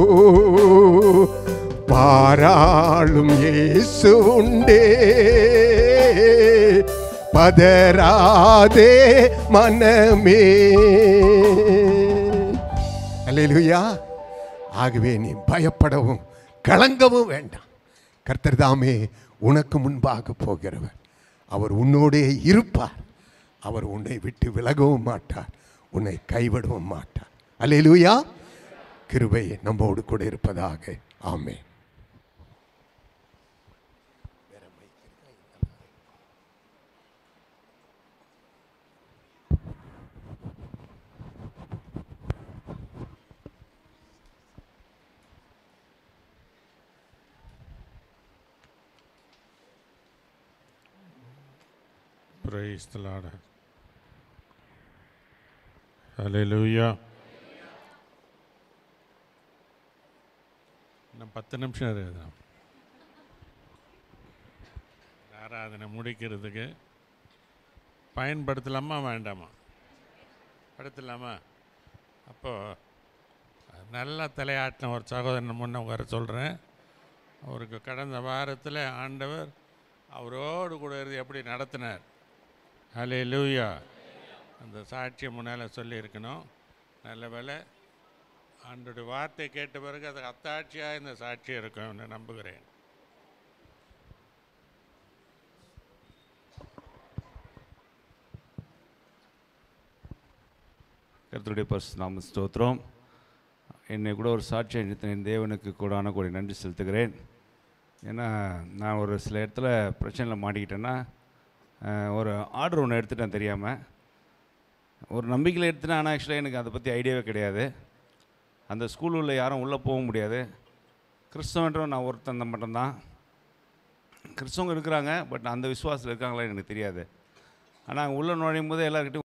பாராளும் இயேசு உண்டே பதராதே மனமே அல்லேலூயா ஆகவே நீ பயப்படவும் கலங்கவும் வேண்டாம் கர்த்தர் தாமே உனக்கு முன்பாக போகிறவர் அவர் உன்னோடே இருப்பார் அவர் உன்னை விட்டு விலகவும் மாட்டார் உன்னை கைவிடவும் மாட்டார் அல்லேலூயா கிருபை நம்மோடு கூட இருப்பதாக ஆமென் Praise the Lord. Hallelujah. இன்னும் பத்து நிமிஷம் இருக்குது ஆராதனை முடிக்கிறதுக்கு பயன்படுத்தலாமா வேண்டாமா படுத்தலாமா அப்போது நல்லா தலையாட்டின ஒரு சகோதரன் முன்ன வர சொல்கிறேன் அவருக்கு கடந்த வாரத்தில் ஆண்டவர் அவரோடு கூட இருந்து எப்படி நடத்தினார் ஹலே லூயா அந்த சாட்சியம் முன்னால் சொல்லியிருக்கணும் நல்ல வேலை ஆண்டுடைய வார்த்தை கேட்ட பிறகு அது அத்தாட்சியாக இந்த சாட்சி இருக்கும் என்று நம்புகிறேன் கர்த்தருடைய பரிசு நாம ஸ்தோத்திரம் என்னை கூட ஒரு சாட்சியை நிறுத்தின என் தேவனுக்கு கூடான கூட நன்றி செலுத்துகிறேன் ஏன்னா நான் ஒரு சில இடத்துல பிரச்சனையில் மாட்டிக்கிட்டேன்னா அஹ், ஒரு ஆர்டர் ஒன்று எடுத்துட்டேன் தெரியாமல் ஒரு நம்பிக்கையில் எடுத்துட்டேன் ஆனால் ஆக்சுவலாக எனக்கு அதை பற்றி ஐடியாவே கிடையாது அந்த ஸ்கூல் உள்ள யாரும் உள்ளே போக முடியாது கிறிஸ்தவன்றவன் நான் ஒருத்தன் மட்டும்தான் கிறிஸ்தவங்க இருக்கிறாங்க பட் அந்த விசுவாசத்தில் இருக்காங்களா எனக்கு தெரியாது ஆனால் அங்கே உள்ளே நுழையும் போது எல்லாருக்கிட்டையும்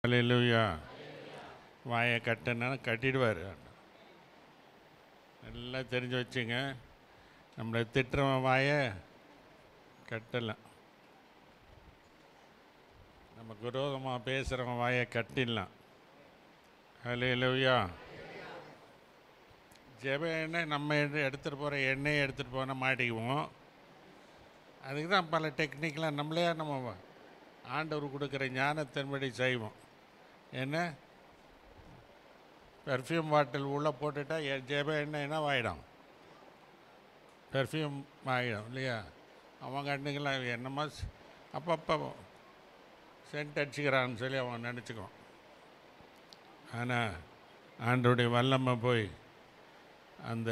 அல்லேலூயா வாயை கட்டுனா கட்டிடுவார் நல்லா தெரிஞ்சு வச்சுங்க நம்மளை திட்டுறவன் வாயை கட்டலாம் நமக்கு விரோதமாக பேசுகிறவன் வாயை கட்டிடலாம் அல்லேலூயா ஜெப எண்ணெய் நம்ம எண்ணெய் எடுத்துகிட்டு போகிற எண்ணெயை எடுத்துகிட்டு போனால் மாட்டிக்குவோம் அதுக்கு தான் பல டெக்னிக்கெலாம் நம்மளே நம்ம ஆண்டவர் கொடுக்குற ஞானத்தின்படி செய்வோம் என்ன பெர்ஃப்யூம் பாட்டில் உள்ளே போட்டுட்டா எ- ஜெப எண்ணெய் என்ன ஆகிடும் பெர்ஃப்யூம் ஆகிடும் இல்லையா அவன் கண்ணுக்கெல்லாம் என்னமோ ஸ்- அப்பப்போ சென்ட் அடிச்சுக்கிறான்னு சொல்லி அவன் நினச்சிக்குவான் ஆனால் ஆண்டோடைய வல்லமை போய் அந்த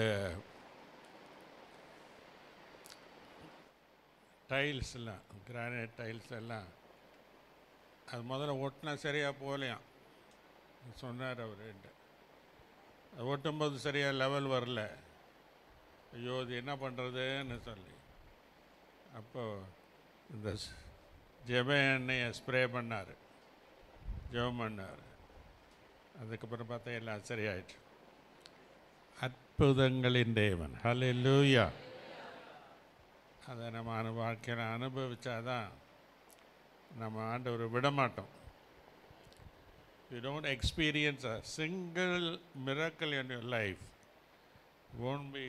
டைல்ஸ் எல்லாம் கிரானைட் டைல்ஸ் எல்லாம் அது முதல்ல ஒட்டினா சரியாக போகலையாம் சொன்னார் அவர் என்கிட்ட அது ஒட்டும்போது சரியாக லெவல் வரல ஐயோ இது என்ன பண்ணுறதுன்னு சொல்லி அப்போ இந்த ஸ்- ஜெப எண்ணெயை ஸ்ப்ரே பண்ணார் ஜெபம் பண்ணார் அதுக்கப்புறம் பார்த்தா எல்லாம் சரியாயிடுச்சு அற்புதங்களின் தேவன் ஹalleluya அதை நம்ம அனு வாழ்க்கையில் அனுபவிச்சாதான் நம்ம ஆண்டவரை விட மாட்டோம் you don't experience a single miracle in your life won't be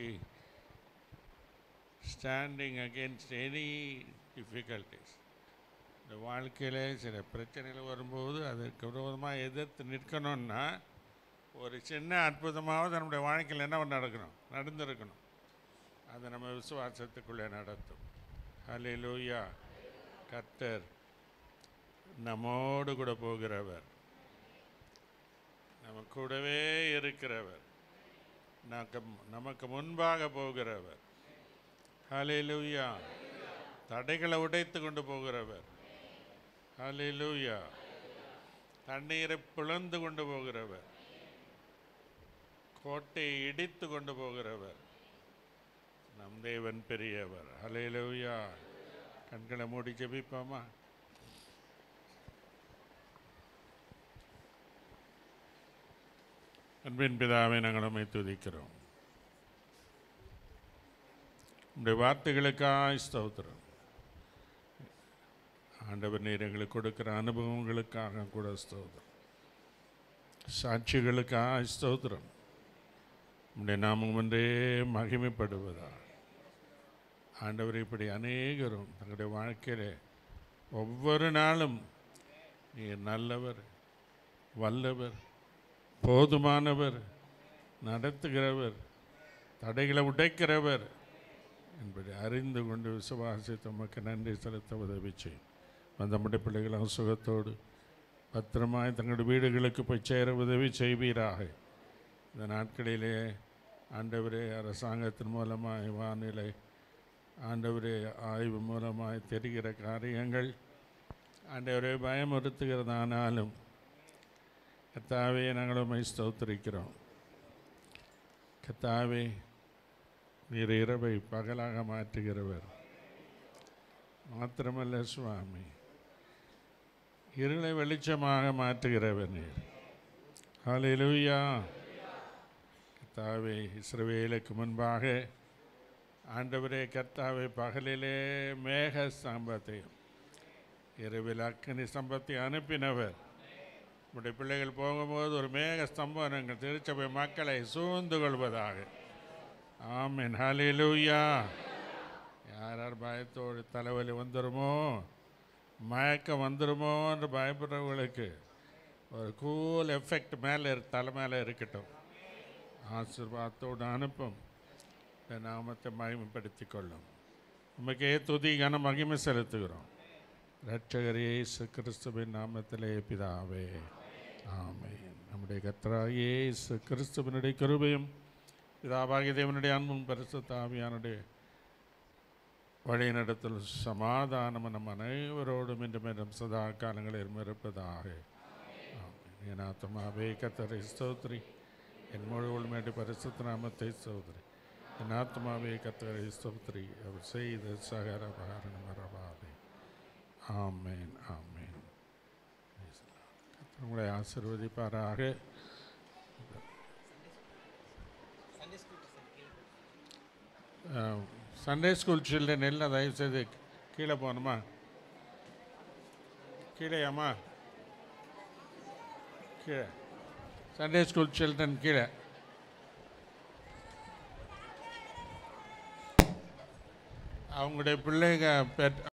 standing against any difficulties இந்த வாழ்க்கையில் சில பிரச்சனைகள் வரும்போது அதற்கு விரோதமாக எதிர்த்து நிற்கணும்னா ஒரு சின்ன அற்புதமாவது நம்முடைய வாழ்க்கையில் என்ன நடக்கணும் நடந்திருக்கணும் அது நம்ம விசுவாசத்துக்குள்ளே நடத்தும் ஹalleluya கர்த்தர் நம்மோடு கூட போகிறவர் நம்ம கூடவே இருக்கிறவர் நமக்கு நமக்கு முன்பாக போகிறவர் ஹalleluya தடைகளை உடைத்து கொண்டு போகிறவர் ஹalleluya தண்ணீரை பிளந்து கொண்டு போகிறவர் கோட்டையை இடித்து கொண்டு போகிறவர் நம் தேவன் பெரியவர் ஹalleluya கண்களை மூடி ஜெபிப்போமா அன்பின் பிதாவை நாங்கள் உம்மை துதிக்கிறோம் உடைய வார்த்தைகளுக்காய் ஸ்தோத்திரம் ஆண்டவர் நீர் எங்களுக்கு கொடுக்கிற அனுபவங்களுக்காக கூட ஸ்தோத்திரம் சாட்சிகளுக்காய் ஸ்தோத்திரம் உடைய நாமம் ஒன்றே மகிமைப்படுவதா ஆண்டவர் இப்படி அநேகரும் தங்களுடைய வாழ்க்கையில் ஒவ்வொரு நாளும் நீர் நல்லவர் வல்லவர் போதுமானவர் நடத்துகிறவர் தடைகளை உடைக்கிறவர் என்பதை அறிந்து கொண்டு விசுவாசித்து உமக்கு நன்றி செலுத்த உதவி செய்யும் நம்முடைய பிள்ளைகளும் சுகத்தோடு பத்திரமாய் தங்களுடைய வீடுகளுக்கு போய் சேர உதவி செய்வீராக இந்த நாட்களிலே ஆண்டவரே அரசாங்கத்தின் மூலமாய் வானிலை ஆண்டவரே ஆய்வு மூலமாய் தெரிகிற காரியங்கள் ஆண்டவரே பயமுறுத்துகிறதானாலும் கத்தாவே நாங்கள் உம்மை ஸ்தோத்திரிக்கிறோம் கத்தாவே நீர் இரவை பகலாக மாற்றுகிறவர் மாத்திரமல்ல சுவாமி இருளை வெளிச்சமாக மாற்றுகிறவர் நீர் ஹalleluya கர்த்தாவே இஸ்ரவேலுக்கு முன்பாக ஆண்டவரே கர்த்தாவே பகலிலே மேக ஸ்தம்பத்தையும் இரவில் அக்கினி ஸ்தம்பத்தை அனுப்பினவர் உடைய பிள்ளைகள் போகும்போது ஒரு மேக ஸ்தம்பம் எங்கள் திருச்சபை மக்களை சூழ்ந்து கொள்வதாக ஆமென் ஹalleluya யார் யார் பயத்தோடு தலைவலி வந்துருமோ மயக்கம் வந்துருமோ என்று பயப்படுறவங்களுக்கு ஒரு கூல் எஃபெக்ட் மேலே தலை மேலே இருக்கட்டும் ஆசீர்வாதத்தோடு அனுப்பும் இந்த நாமத்தை மகிமைப்படுத்தி கொள்ளும் உமக்கே துதி கன மகிமை செலுத்துகிறோம் இரட்சகர் இயேசு கிறிஸ்துவின் நாமத்திலே பிதாவே ஆமென் நம்முடைய கர்த்தராகிய இயேசு கிறிஸ்துவனுடைய கிருபையும் பிதாவாகிய தேவனுடைய அன்பும் பரிசுத்த ஆவியானுடைய வழிநடத்தல் சமாதானம் நம் அனைவரோடும் இன்று மேலும் சதா காலங்களில் இருப்பதாக ஆமென். என் ஆத்மாவே கத்தரை ஸ்தோத்ரி என் முழு உள்மேட்டு பரிசுத்த நாமத்தை ஸ்தோத்ரி என் ஆத்மாவே கத்தரை ஸ்தோத்ரி அவர் செய்த சகர பாரணம் மறவாதே ஆமேன் ஆமேன் Praise the Lord. உங்களை ஆசிர்வதிப்பாராக சண்டே ஸ்கூல் சில்ட்ரன் எல்லாம் தயவு செய்து கீழே போகணுமா கீழேயாம்மா கீழே சண்டே ஸ்கூல் சில்ட்ரன் கீழே அவங்களுடைய பிள்ளைங்க பெட்